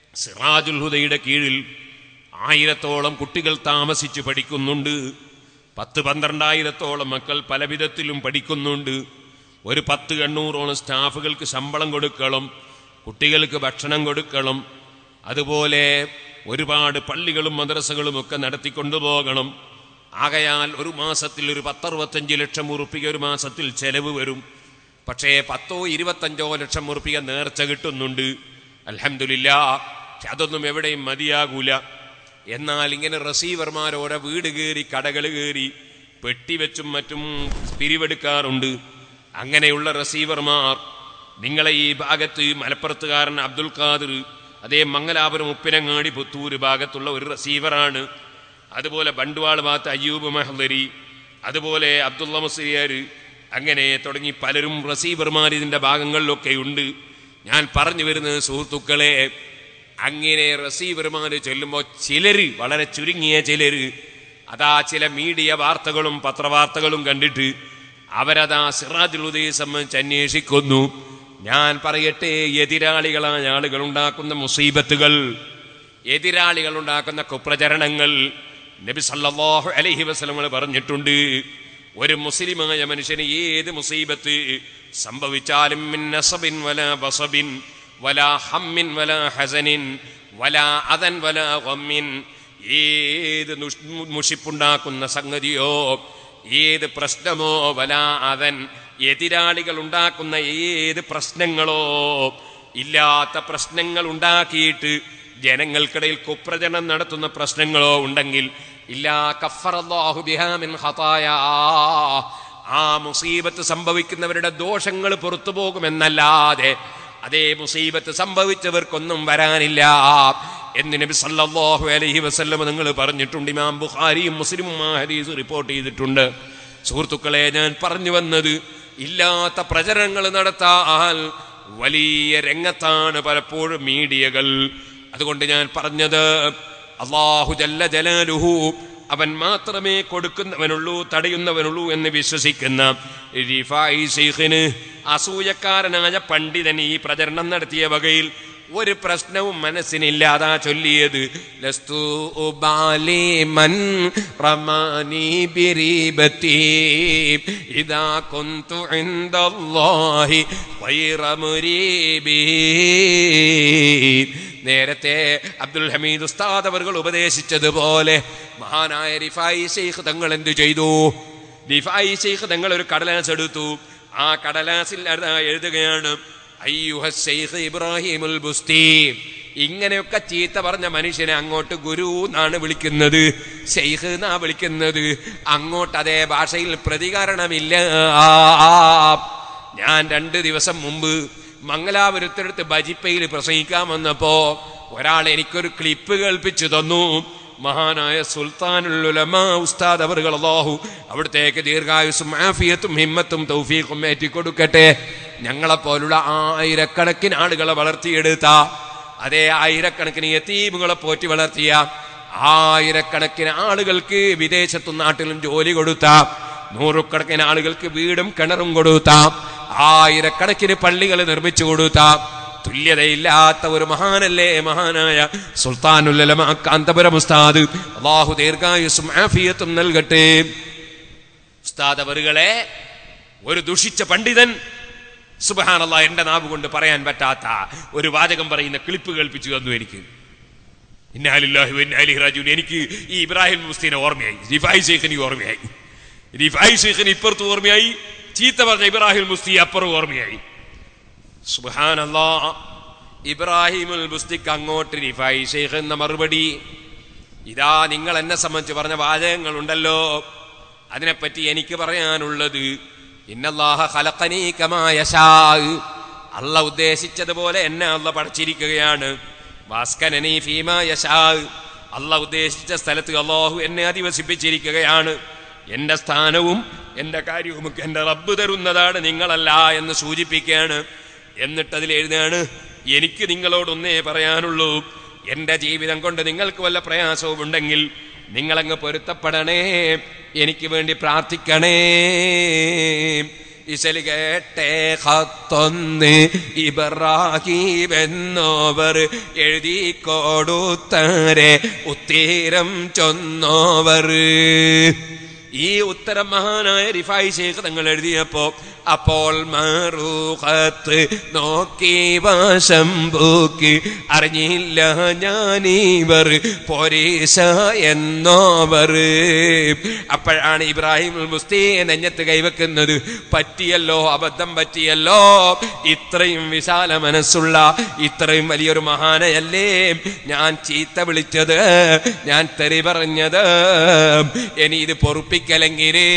സിറാജുൽ ഹുദയുടെ കീഴിൽ ആയിരത്തോളം കുട്ടികൾ താമസിച്ച് പഠിക്കുന്നുണ്ട് പത്ത് പന്ത്രണ്ടായിരത്തോളം മക്കൾ പല വിധത്തിലും പഠിക്കുന്നുണ്ട് ഒരു പത്ത് എണ്ണൂറോളം സ്റ്റാഫുകൾക്ക് ശമ്പളം കൊടുക്കണം കുട്ടികൾക്ക് ഭക്ഷണം കൊടുക്കണം അതുപോലെ ഒരുപാട് പള്ളികളും മദ്രസകളും ഒക്കെ നടത്തിക്കൊണ്ടുപോകണം ആകയാൽ ഒരു മാസത്തിൽ ഒരു പത്തറുപത്തഞ്ച് ലക്ഷം ഉറുപ്പിക ഒരു മാസത്തിൽ ചെലവ് വരും പക്ഷേ പത്തോ ഇരുപത്തഞ്ചോ ലക്ഷം ഉറുപ്പിക നേർച്ച കിട്ടുന്നുണ്ട് അൽഹംദുലില്ല പക്ഷെ അതൊന്നും എവിടെയും മതിയാകൂല എന്നാൽ ഇങ്ങനെ റസീവർമാർ ഓരോ വീട് കയറി കടകൾ കയറി പെട്ടിവെച്ചും മറ്റും പിരിവെടുക്കാറുണ്ട് അങ്ങനെയുള്ള റസീവർമാർ നിങ്ങളെ ഈ ഭാഗത്ത് മലപ്പുറത്തുകാരൻ അബ്ദുൽ ഖാദിർ അതേ മംഗലാപുരം ഉപ്പിനങ്ങാടി പുത്തൂര് ഭാഗത്തുള്ള ഒരു റസീവറാണ് അതുപോലെ ബണ്ടുവാൾ ഭാഗത്ത് അയ്യൂബ് മെഹ്ലരി അതുപോലെ അബ്ദുള്ള മുസ്ലിയാർ അങ്ങനെ തുടങ്ങി പലരും റസീവർമാർ ഇതിന്റെ ഭാഗങ്ങളിലൊക്കെ ഉണ്ട് ഞാൻ പറഞ്ഞു വരുന്നത് സുഹൃത്തുക്കളെ അങ്ങനെ റസീവർമാർ ചൊല്ലുമ്പോൾ ചിലര് വളരെ ചുരുങ്ങിയ ചിലര് അതാ ചില മീഡിയ വാർത്തകളും പത്രവാർത്തകളും കണ്ടിട്ട് അവരതാ സിറാജുൽ ഉദയെ സംബന്ധിച്ച് അന്വേഷിക്കുന്നു ഞാൻ പറയട്ടെ എതിരാളികളായ ആളുകൾ ഉണ്ടാക്കുന്ന മുസീബത്തുകൾ എതിരാളികൾ ഉണ്ടാക്കുന്ന കുപ്രചരണങ്ങൾ നബി സല്ലല്ലാഹു അലൈഹി വസല്ലമകൾ പറഞ്ഞിട്ടുണ്ട് ഒരു മുസ്ലിമായ മനുഷ്യന് ഏത് മുസീബത്ത് സംഭവിച്ചാലും മിൻ നസബിൻ വല ബസബിൻ വല ഹമ്മിൻ വല ഹസനിൻ വല അതൻ വല ഗമ്മിൻ ഏത് നുഷ്- മുഷിപ്പുണ്ടാക്കുന്ന സംഗതിയോ ഏത് പ്രശ്നമോ വല അതൻ എതിരാളികൾ ഉണ്ടാക്കുന്ന ഏത് പ്രശ്നങ്ങളോ ഇല്ലാത്ത പ്രശ്നങ്ങൾ ഉണ്ടാക്കിയിട്ട് ജനങ്ങൾക്കിടയിൽ കുപ്രചരണം നടത്തുന്ന പ്രശ്നങ്ങളോ ഉണ്ടെങ്കിൽ ഇല്ലാ കഫറല്ലാഹു ബിഹാ മിൻ ഖതായാ ആ മുസീബത്ത് സംഭവിക്കുന്നവരുടെ ദോഷങ്ങൾ പുറത്തു പോകുമെന്നല്ലാതെ അതേ മുസീബത്ത് സംഭവിച്ചവർക്കൊന്നും വരാനില്ല എന്ന് നബി സല്ലല്ലാഹു അലൈഹി വസല്ലം നിങ്ങൾ പറഞ്ഞിട്ടുണ്ട് ഇമാം ബുഖാരിയും മുസ്ലിമും ആ ഹദീസ് റിപ്പോർട്ട് ചെയ്തിട്ടുണ്ട് സുഹൃത്തുക്കളെ ഞാൻ പറഞ്ഞു വന്നത് ഇല്ലാത്ത പ്രചരണങ്ങൾ നടത്താൻ വലിയ രംഗത്താണ് പലപ്പോഴും മീഡിയകൾ അതുകൊണ്ട് ഞാൻ പറഞ്ഞത് അള്ളാഹു ജല്ല ജലാലുഹു അവൻ മാത്രമേ കൊടുക്കുന്നവനുള്ളൂ തടയുന്നവനുള്ളൂ എന്ന് വിശ്വസിക്കുന്ന റിഫായി ശൈഖിന് അസൂയക്കാരനായ പണ്ഡിതൻ ഈ പ്രചരണം നടത്തിയ വകയിൽ ഒരു പ്രശ്നവും മനസ്സിനില്ലാതാ ചൊല്ലിയത് ലസ്തു ഉബാലി മൻ റമാനി ബിരീബത്തി ഇദാ കുന്തു ഇൻദല്ലാഹി ഗൈറ മുരീബി നേരത്തെ അബ്ദുൽ ഹമീദ് ഉസ്താദ് അവർ ഉപദേശിച്ചതുപോലെ മഹാനായ റിഫായി ശൈഖ് തങ്ങൾ എന്തു ചെയ്തു റിഫായി ശൈഖ് തങ്ങൾ ഒരു കടലാസ് എടുത്തു ആ കടലാസിൽ അതാ എഴുതുകയാണ് അയ്യുഹ ശൈഖ് ഇബ്രാഹിമുൽ ബുസ്തി ഇങ്ങനെയൊക്കെ ചീത്ത പറഞ്ഞ മനുഷ്യനെ അങ്ങോട്ട് ഗുരു എന്നാണ് വിളിക്കുന്നത് ശൈഖ് എന്നാ വിളിക്കുന്നത് അങ്ങോട്ട് അതേ ഭാഷയിൽ പ്രതികരണമില്ല ഞാൻ രണ്ട് ദിവസം മുമ്പ് മംഗലാപുരത്തെടുത്ത് ബജിപ്പയിൽ പ്രസംഗിക്കാൻ വന്നപ്പോ ഒരാൾ എനിക്കൊരു ക്ലിപ്പ് കേൾപ്പിച്ചു തന്നു മഹാനായ സുൽത്താനുൽ ഉലമാ ഉസ്താദ് അവർ അല്ലാഹു അവിടത്തേക്ക് ദീർഘായുസും ആഫിയത്തും ഹിമ്മത്തും തൗഫീഖും ഏറ്റിക്കൊടുക്കട്ടെ ഞങ്ങളെപ്പോലുള്ള ആയിരക്കണക്കിന് ആളുകളെ വളർത്തിയെടുത്ത അതേ ആയിരക്കണക്കിന് യത്തീമുകളെ പോറ്റി വളർത്തിയ ആയിരക്കണക്കിന് ആളുകൾക്ക് വിദേശത്തും നാട്ടിലും ജോലി കൊടുത്ത നൂറുകണക്കിന് ആളുകൾക്ക് വീടും കിണറും കൊടുത്ത ആയിരക്കണക്കിന് പള്ളികൾ നിർമ്മിച്ചു കൊടുത്ത തുല്യതയില്ലാത്ത ഒരു മഹാനല്ലേ മഹാനായ സുൽത്താനുല്ലമ കാന്തപുരം ഉസ്താദ് അള്ളാഹു ദീർഘായുസും ആഫിയത്തും നൽകട്ടെ ഉസ്താദ് അവറുകളെ ഒരു ദുഷിച്ച പണ്ഡിതൻ സുബഹാനല്ല എന്റെ നാവ് കൊണ്ട് പറയാൻ പറ്റാത്ത ഒരു വാചകം പറയുന്ന ക്ലിപ്പ് കേൾപ്പിച്ചു തന്നു എനിക്ക് ഇന്നാലില്ലാഹി വ ഇന്നാ ഇലൈഹി റാജിഊൻ എനിക്ക് ഈ ഇബ്രാഹിം മുസ്തീനെ ഓർമ്മയായി റിഫായി ശേഖിന് ഓർമ്മയായി റിഫായി ശേഖിന് ഇപ്പുറത്ത് ഓർമ്മയായി ചീത്ത പറഞ്ഞ ഇബ്രാഹിം മുസ്തി അപ്പുറം ഓർമ്മയായി സുബഹാനല്ലാ ഇബ്രാഹിമുൽ ബുസ്തിക്ക് അങ്ങോട്ട് റിഫായി ഷെയ്ഖ് എന്ന മറുപടി ഇതാ നിങ്ങൾ എന്നെ സംബന്ധിച്ച് പറഞ്ഞ വാചകങ്ങളുണ്ടല്ലോ അതിനെപ്പറ്റി എനിക്ക് പറയാനുള്ളത് ഇന്നല്ലാഹ ഖലഖനീ കമാ യശാ അല്ല ഉദ്ദേശിച്ചതുപോലെ എന്നെ അല്ല പഠിച്ചിരിക്കുകയാണ് വാസ്കനനീ ഫീമാ യശാ അല്ല ഉദ്ദേശിച്ച സ്ഥലത്ത് അള്ളാഹു എന്നെ അധിവസിപ്പിച്ചിരിക്കുകയാണ് എന്റെ സ്ഥാനവും എന്റെ കാര്യവും ഒക്കെ എന്റെ റബ്ബ് തരുന്നതാണ് നിങ്ങളല്ല എന്ന് സൂചിപ്പിക്കുകയാണ് എന്നിട്ട് അതിൽ എഴുതാണ് എനിക്ക് നിങ്ങളോടൊന്നേ പറയാനുള്ളൂ എന്റെ ജീവിതം കൊണ്ട് നിങ്ങൾക്ക് വല്ല പ്രയാസവും ഉണ്ടെങ്കിൽ നിങ്ങളങ്ങ് പൊരുത്തപ്പെടണേ എനിക്ക് വേണ്ടി പ്രാർത്ഥിക്കണേ ഇശൽ കേട്ടേ ഹത്തൊന്ന് ഇബ്രാഹിം എന്നോവർ എഴുതി കൊടുത്തരെ ഉത്തീരം ചൊന്നോവർ ഈ ഉത്തരം മഹാനായ റിഫായി ശേഖ് തങ്ങൾ എഴുതിയപ്പോ അപ്പോൾ മറുഹത്ത് നോക്കി വശംബൂക്ക് അറിഞ്ഞില്ല ഞാനീവർ പോരീശ എന്നോവർ അപ്പോഴാണ് ഇബ്രാഹിം മുസ്തീ നെഞ്ഞത്ത് കൈവെക്കുന്നത് പറ്റിയല്ലോ അബദ്ധം പറ്റിയല്ലോ ഇത്രയും വിശാല മനസ്സുള്ള ഇത്രയും വലിയൊരു മഹാനയല്ലേ ഞാൻ ചീത്ത വിളിച്ചത് ഞാൻ തെറി പറഞ്ഞത് ഇനി ഇത് പൊറുപ്പിക്കലെങ്കിലേ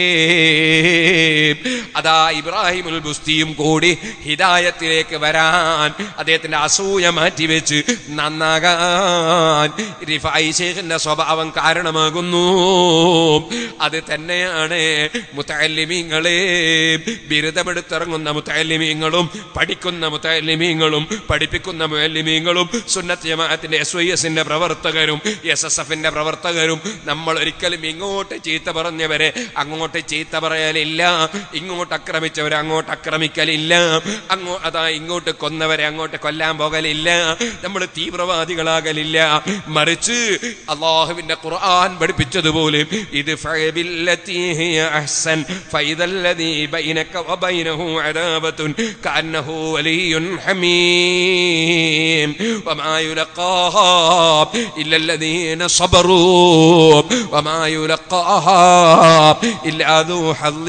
അതാ ഇബ്രാഹിമുൽ ബുസ്തിയും കൂടി ഹിദായത്തിലേക്ക് വരാൻ അദ്ദേഹത്തിന്റെ അസൂയ മാറ്റിവെച്ച് നന്നാകാൻ റിഫായി ശേഖിന്റെ സ്വഭാവം കാരണമാകുന്നു അത് തന്നെയാണ് മുത്തല്ലിമീങ്ങളെ ബിരുദമെടുത്തിറങ്ങുന്ന മുത്തല്ലിമീങ്ങളും പഠിക്കുന്ന മുത്തല്ലിമീങ്ങളും പഠിപ്പിക്കുന്ന മുഅല്ലിമീങ്ങളും സുന്നത്ത് ജമാഅത്തിന്റെ എസ് വൈ എസിന്റെ പ്രവർത്തകരും എസ് എസ് എഫിന്റെ പ്രവർത്തകരും നമ്മൾ ഒരിക്കലും ഇങ്ങോട്ട് ചീത്ത പറഞ്ഞവരെ അങ്ങോട്ട് ചീത്ത പറയലില്ല ഇങ്ങോട്ട് ആക്രമിച്ചവരെ അങ്ങോട്ട് ആക്രമിക്കലില്ല അങ്ങോ അതാ ഇങ്ങോട്ട് കൊന്നവരെ അങ്ങോട്ട് കൊല്ലാൻ പോകലില്ല നമ്മൾ തീവ്രവാദികളാകലില്ല മറിച്ച് അള്ളാഹുവിന്റെ ഖുർആൻ പഠിപ്പിച്ചതുപോലെ ഇത് ഫഅബില്ലത്തി ഹിയ അഹ്സൻ ഫൈദല്ലദീ ബൈനക വബൈനഹു അദാബത്തുൻ കഅന്നഹു വലിയ്യുൻ ഹമീം വമാ യുലഖാഹാ ഇല്ല الذين صبروا وما يلقاها إلا ذو حظ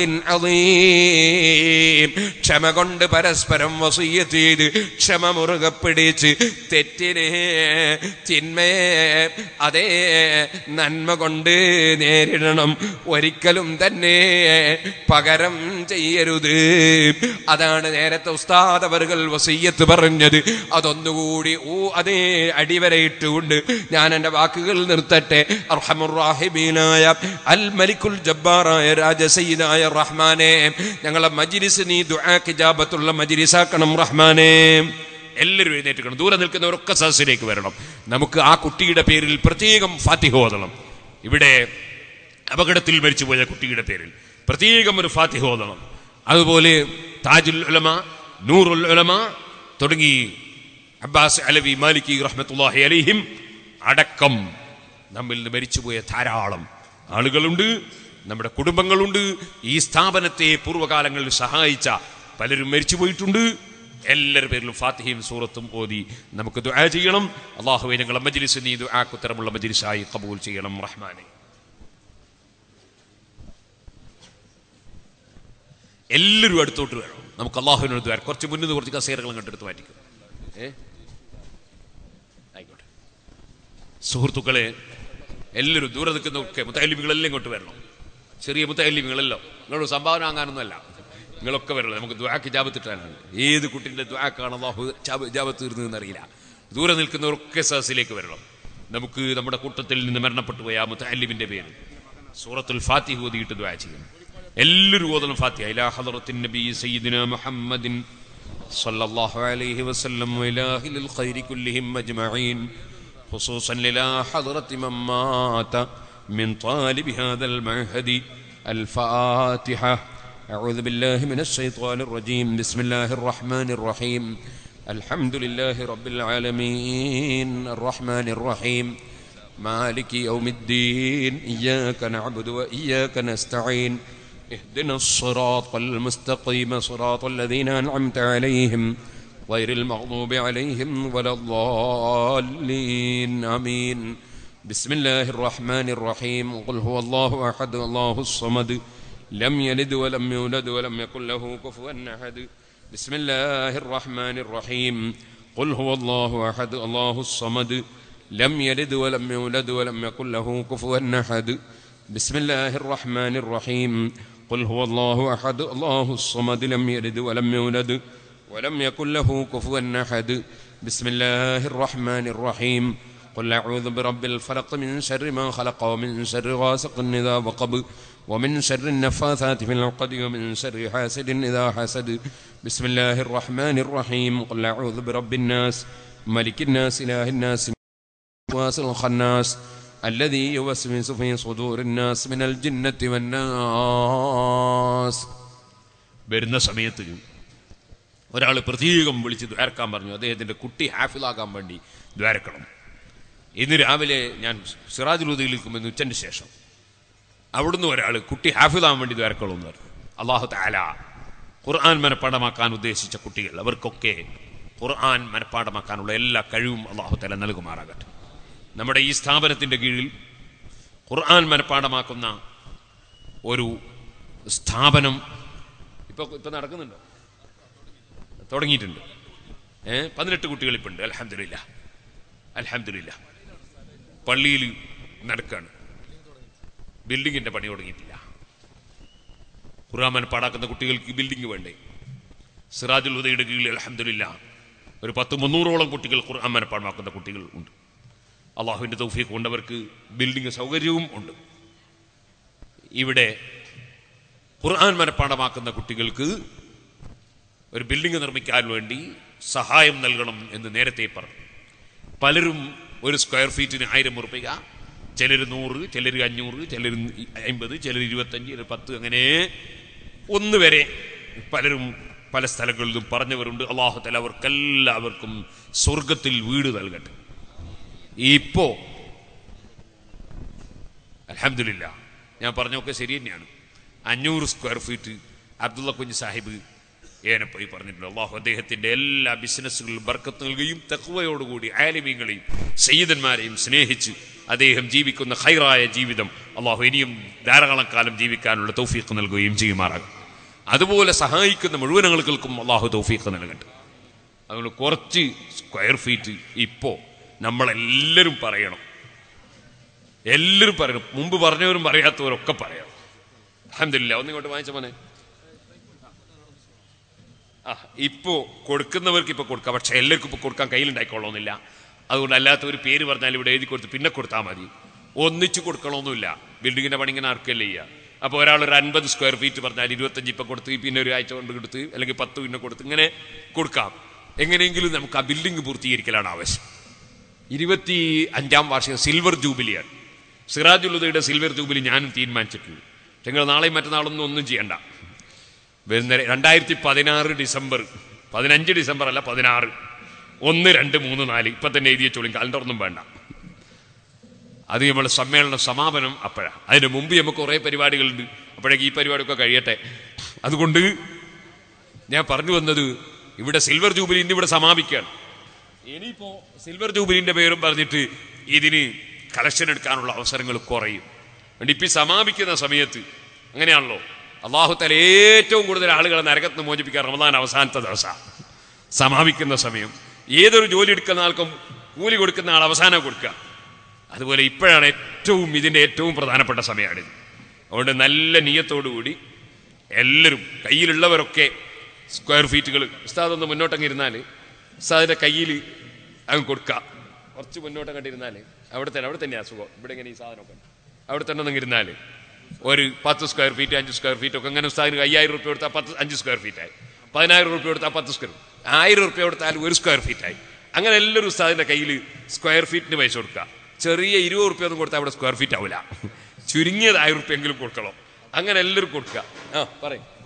عظيم ക്ഷമ കൊണ്ട് പരസ്പരം വസീയത്ത് ചെയ്ത് ക്ഷമ മുറുകെ പിടിച്ച് തെറ്റിനെ തിന്മയെ അതേ നന്മ കൊണ്ട് നേരിടണം ഒരിക്കലും തന്നെ പകരം ചെയ്യരുത് അതാണ് നേരത്തെ ഉസ്താദ് അവർകൾ വസീയത്ത് പറഞ്ഞത് അതൊന്നുകൂടി ഓ അതേ അടിവരയിട്ടുകൊണ്ട് ഞാൻ എൻ്റെ വാക്കുകൾ നിർത്തട്ടെ അർഹമുറാഹിബീനായ അൽ മലിക്കുൽ ജബ്ബാറായ രാജസയ്യിദായ റഹ്മാനെ ഞങ്ങളെ മജിരിസ് നീ ദുആക്ക് ജാബത്തുള്ള മജിരിസാക്കണം റഹ്മാനെ എല്ലാവരും എഴുന്നേറ്റുക്കണം ദൂരെ നിൽക്കുന്നവരൊക്കെ സദസ്സിലേക്ക് വരണം നമുക്ക് ആ കുട്ടിയുടെ പേരിൽ പ്രത്യേകം ഫാത്തിഹ ഓതണം ഇവിടെ അപകടത്തിൽ മരിച്ചുപോയ കുട്ടിയുടെ പേരിൽ പ്രത്യേകം ഒരു ഫാത്തിഹ ഓതണം അതുപോലെ താജുൽ ഉലമ നൂറുൽ ഉലമ തുടങ്ങി അബ്ബാസ് അലവി മാലിക്കി റഹ്മത്തുല്ലാഹി അലിഹിം അടക്കം നമ്മിൽ നിന്ന് മരിച്ചുപോയ ധാരാളം ആളുകളുണ്ട് നമ്മുടെ കുടുംബങ്ങളുണ്ട് ഈ സ്ഥാപനത്തെ പൂർവ്വകാലങ്ങളിൽ സഹായിച്ച പലരും മരിച്ചു പോയിട്ടുണ്ട് എല്ലാവരുടെ പേരിലും ഫാത്തിഹയും സൂറത്തും ഓതി നമുക്ക് ദുആ ചെയ്യണം അള്ളാഹുവെ ഞങ്ങളെ മജ്ലിസ് നീ ദുആക്കുത്തരമുള്ള മജ്ലിസായി കബൂൽ ചെയ്യണം റഹ്മാനെ എല്ലാവരും അടുത്തോട്ട് വേണം നമുക്ക് അള്ളാഹുവിനോട് ദ്വാരം കുറച്ച് മുന്നിൽ നിന്ന് കുറച്ച് കസേരകൾ കണ്ടെടുത്ത് മാറ്റിക്കും ഏ ആയിക്കോട്ടെ സുഹൃത്തുക്കളെ എല്ലാവരും ദൂരെ നിൽക്കുന്നൊക്കെ മുത്തല്ലിമികളെല്ലാം ഇങ്ങോട്ട് വരണം ചെറിയ മുത്തല്ലിമികളല്ലോ നിങ്ങളോട് സംഭാവന വാങ്ങാനൊന്നുമല്ല നിങ്ങളൊക്കെ വരണം നമുക്ക് ദ്വാക്ക് ജാപത്തിട്ടാനാണ് ഏത് കുട്ടിൻ്റെ ദ്വാക്കാണ് അള്ളാഹു ജാപത്ത് തീർന്നതെന്ന് അറിയില്ല ദൂരെ നിൽക്കുന്നവരൊക്കെ സഹസിലേക്ക് വരണം നമുക്ക് നമ്മുടെ കൂട്ടത്തിൽ നിന്ന് മരണപ്പെട്ടു പോയ ആ മുത്തല്ലിമിന്റെ പേര് സൂറത്തുൽ ഫാത്തിഹ് ഓതിയിട്ട് ദ്വാ ചെയ്യണം എല്ലാവരും ഓതണം ഫാത്തിഹ ഇലാ ഹദറത്തിൻ നബി സയ്യിദിന മുഹമ്മദിൻ സല്ലല്ലാഹു അലൈഹി വസല്ലം വഇലാഹിൽ الخير كلهم أجمعين خصوصا للا حضرة من مات من طالب هذا المعهد الفاتحة أعوذ بالله من الشيطان الرجيم بسم الله الرحمن الرحيم الحمد لله رب العالمين الرحمن الرحيم مالك يوم الدين إياك نعبد وإياك نستعين اهدنا الصراط المستقيم صراط الذين أنعمت عليهم غير المغضوب عليهم ولا الضالين آمين بسم الله الرحمن الرحيم قل هو الله أحد الله الصمد لم يلد ولم يولد ولم يكن له كفوا أحد بسم الله الرحمن الرحيم قل هو الله أحد الله الصمد لم يلد ولم يولد ولم يكن له كفوا أحد بسم الله الرحمن الرحيم قل هو الله أحد الله الصمد لم يلد ولم يولد ولم يكن له كفوا أحد بسم الله الرحمن الرحيم قل أعوذ برب الفلق من شر ما خلق ومن شر غاسق إذا وقب ومن شر النفاثات في العقد ومن شر حاسد إذا حسد بسم الله الرحمن الرحيم قل أعوذ برب الناس ملك الناس إله الناس الواسع الخناس الذي يوسوس في صدور الناس من الجنة والناس വരുന്ന സമയത്ത് ഒരാൾ പ്രത്യേകം വിളിച്ച് ദ്വാരക്കാൻ പറഞ്ഞു അദ്ദേഹത്തിന്റെ കുട്ടി ഹാഫിലാകാൻ വേണ്ടി ദ്വാരക്കണം ഇന്ന് രാവിലെ ഞാൻ സിറാജുലുദയിൽ നിൽക്കുമെന്ന് ഉച്ചന്റെ ശേഷം അവിടുന്ന് ഒരാൾ കുട്ടി ഹാഫിലാകാൻ വേണ്ടി ദ്വാരക്കണമെന്ന് പറഞ്ഞു അള്ളാഹു താല ഖുർആൻ മനഃപ്പാടമാക്കാൻ ഉദ്ദേശിച്ച കുട്ടികൾ അവർക്കൊക്കെ ഖുർആൻ മനഃപ്പാടമാക്കാനുള്ള എല്ലാ കഴിവും അള്ളാഹു താല നൽകുമാറാകട്ടെ നമ്മുടെ ഈ സ്ഥാപനത്തിന്റെ കീഴിൽ ഖുർആൻ മനഃപ്പാടമാക്കുന്ന ഒരു സ്ഥാപനം ഇപ്പൊ ഇപ്പൊ നടക്കുന്നുണ്ടോ തുടങ്ങിയിട്ടുണ്ട് ഏ പതിനെട്ട് കുട്ടികൾ ഇപ്പൊ ഉണ്ട് അലഹമില്ല അലഹമില്ല പള്ളിയിൽ നടക്കാണ് ബിൽഡിങ്ങിന്റെ പണി തുടങ്ങിയിട്ടില്ല ഖുറാമൻ പാടാക്കുന്ന കുട്ടികൾക്ക് ബിൽഡിംഗ് വേണ്ടേ സിറാജുൽ ഉദയുടെ കീഴിൽ അലഹമില്ല ഒരു പത്ത് മുന്നൂറോളം കുട്ടികൾ ഖുർആൻ മനപ്പാടമാക്കുന്ന കുട്ടികൾ ഉണ്ട് അള്ളാഹുവിന്റെ തൗഫീഖ് കൊണ്ടവർക്ക് ബിൽഡിംഗ് സൗകര്യവും ഉണ്ട് ഇവിടെ ഖുർആൻ മനപ്പാടമാക്കുന്ന കുട്ടികൾക്ക് ഒരു ബിൽഡിംഗ് നിർമ്മിക്കാൻ വേണ്ടി സഹായം നൽകണം എന്ന് നേരത്തെ പറഞ്ഞു പലരും ഒരു സ്ക്വയർ ഫീറ്റിന് ആയിരം ഉറുപ്പിക ചിലർ നൂറ് ചിലർ അഞ്ഞൂറ് ചിലർ അമ്പത് ചിലർ ഇരുപത്തഞ്ച് ചിലർ പത്ത് അങ്ങനെ ഒന്ന് വരെ പലരും പല സ്ഥലങ്ങളിലും പറഞ്ഞവരുണ്ട് അള്ളാഹുത്തല അവർക്കെല്ലാവർക്കും സ്വർഗത്തിൽ വീട് നൽകട്ടെ ഇപ്പോ അലഹമില്ല ഞാൻ പറഞ്ഞൊക്കെ ശരി തന്നെയാണ് അഞ്ഞൂറ് സ്ക്വയർ ഫീറ്റ് അബ്ദുള്ള കുഞ്ഞ് സാഹിബ് ഏനപ്പോയി പറഞ്ഞിട്ടുണ്ട് അള്ളാഹു അദ്ദേഹത്തിന്റെ എല്ലാ ബിസിനസ്സുകളിലും ബർക്കത്ത് നൽകുകയും തെക്കുവയോടുകൂടി ആലിമീങ്ങളെയും സയ്യിദന്മാരെയും സ്നേഹിച്ച് അദ്ദേഹം ജീവിക്കുന്ന ഹൈറായ ജീവിതം അള്ളാഹു ഇനിയും ധാരാളം കാലം ജീവിക്കാനുള്ള തൗഫീഖ് നൽകുകയും ചെയ്യുമാറാകും അതുപോലെ സഹായിക്കുന്ന മുഴുവൻ ആളുകൾക്കും അള്ളാഹു തൗഫീഖ് നൽകട്ടെ അതുകൊണ്ട് കുറച്ച് സ്ക്വയർ ഫീറ്റ് ഇപ്പോ നമ്മളെല്ലാവരും പറയണം എല്ലാവരും പറയണം മുമ്പ് പറഞ്ഞവരും പറയാത്തവരൊക്കെ പറയണം അഹമ്മദില്ല ഒന്നിങ്ങോട്ട് വാങ്ങിച്ച മോനെ ആ ഇപ്പോ കൊടുക്കുന്നവർക്ക് ഇപ്പൊ കൊടുക്കാം പക്ഷെ എല്ലാവർക്കും ഇപ്പൊ കൊടുക്കാൻ കയ്യിലുണ്ടായിക്കൊള്ളണമെന്നില്ല അതുകൊണ്ട് അല്ലാത്തവർ പേര് പറഞ്ഞാൽ ഇവിടെ എഴുതി കൊടുത്ത് പിന്നെ കൊടുത്താൽ മതി ഒന്നിച്ച് കൊടുക്കണമെന്നില്ല ബിൽഡിങ്ങിന്റെ പണി ഇങ്ങനെ ആർക്കല്ലേ ചെയ്യുക അപ്പോൾ ഒരാൾ ഒരു അൻപത് സ്ക്വയർ ഫീറ്റ് പറഞ്ഞാൽ ഇരുപത്തഞ്ച് ഇപ്പം കൊടുത്ത് പിന്നെ ഒരു ആഴ്ച കൊണ്ട് കൊടുത്ത് അല്ലെങ്കിൽ പത്ത് പിന്നെ കൊടുത്ത് ഇങ്ങനെ കൊടുക്കാം എങ്ങനെയെങ്കിലും നമുക്ക് ആ ബിൽഡിംഗ് പൂർത്തീകരിക്കലാണ് ആവശ്യം ഇരുപത്തി അഞ്ചാം വാർഷികം സിൽവർ ജൂബിലിയാണ് സിറാജുലുദയുടെ സിൽവർ ജൂബിലി ഞാനും തീരുമാനിച്ചിട്ടുണ്ട് നിങ്ങൾ നാളെയും മറ്റന്നാളൊന്നും ഒന്നും ചെയ്യണ്ട വരുന്ന രണ്ടായിരത്തി പതിനാറ് ഡിസംബർ പതിനഞ്ച് ഡിസംബർ അല്ല പതിനാറ് ഒന്ന് രണ്ട് മൂന്ന് നാല് ഇപ്പൊ തന്നെ എഴുതിയ ചോളി കലണ്ടറൊന്നും വേണ്ട അത് നമ്മൾ സമ്മേളന സമാപനം അപ്പോഴാ അതിന് മുമ്പ് നമുക്ക് കുറേ പരിപാടികളുണ്ട് അപ്പോഴേക്ക് ഈ പരിപാടിയൊക്കെ കഴിയട്ടെ അതുകൊണ്ട് ഞാൻ പറഞ്ഞു വന്നത് ഇവിടെ സിൽവർ ജൂബിലി ഇന്ന് ഇവിടെ സമാപിക്കുകയാണ് ഇനിയിപ്പോ സിൽവർ ജൂബിലിന്റെ പേരും പറഞ്ഞിട്ട് ഇതിന് കളക്ഷൻ എടുക്കാനുള്ള അവസരങ്ങൾ കുറയും അതുകൊണ്ട് ഇപ്പൊ ഈ സമാപിക്കുന്ന സമയത്ത് അങ്ങനെയാണല്ലോ അള്ളാഹുത്തല ഏറ്റവും കൂടുതൽ ആളുകളെ നരകത്ത് നിന്ന് മോചിപ്പിക്കാൻ റമദാൻ അവസാനത്തെ ദിവസം സമാപിക്കുന്ന സമയം ഏതൊരു ജോലി എടുക്കുന്ന ആൾക്കും കൂലി കൊടുക്കുന്ന ആൾ അവസാനം കൊടുക്കുക അതുപോലെ ഇപ്പോഴാണ് ഏറ്റവും ഇതിന്റെ ഏറ്റവും പ്രധാനപ്പെട്ട സമയമാണിത് അതുകൊണ്ട് നല്ല നീയത്തോടുകൂടി എല്ലാവരും കയ്യിലുള്ളവരൊക്കെ സ്ക്വയർ ഫീറ്റുകൾ ഉസ്താദ് ഒന്ന് മുന്നോട്ടങ്ങ് ഇരുന്നാൽ ഉസ്താദിന്റെ കയ്യിൽ അങ്ങ് കൊടുക്കുക കുറച്ച് മുന്നോട്ട് കണ്ടിരുന്നാൽ അവിടെ തന്നെ അവിടെ തന്നെയാണ് സുഖം ഇവിടെ ഇങ്ങനെ ഈ സാധനമൊക്കെ ഉണ്ട്. അവിടെ തന്നെ ഒന്ന് ഇരുന്നാൽ ഒരു പത്ത് സ്ക്വയർ ഫീറ്റ് അഞ്ച് സ്ക്വയർ ഫീറ്റ് ഒക്കെ അങ്ങനെ ഉസ്താദിന് അയ്യായിരം റുപ്യ കൊടുത്താൽ പത്ത് അഞ്ച് സ്ക്വയർ ഫീറ്റായി പതിനായിരം റുപ്യ കൊടുത്താൽ പത്ത് സ്ക്വയർ ആയിരം റുപ്യ കൊടുത്താൽ ഒരു സ്ക്വയർ ഫീറ്റായി അങ്ങനെ എല്ലാവരും ഉസ്താദിന്റെ കയ്യിൽ സ്ക്വയർ ഫീറ്റിന് പൈസ കൊടുക്കുക ചെറിയ ഇരുപത് റുപ്യ ഒന്നും കൊടുത്താൽ അവിടെ സ്ക്വയർ ഫീറ്റ് ആവില്ല ചുരുങ്ങിയത് ആയിരം റുപ്യ എങ്കിലും കൊടുക്കണം അങ്ങനെ എല്ലാവരും കൊടുക്കുക ആ പറയും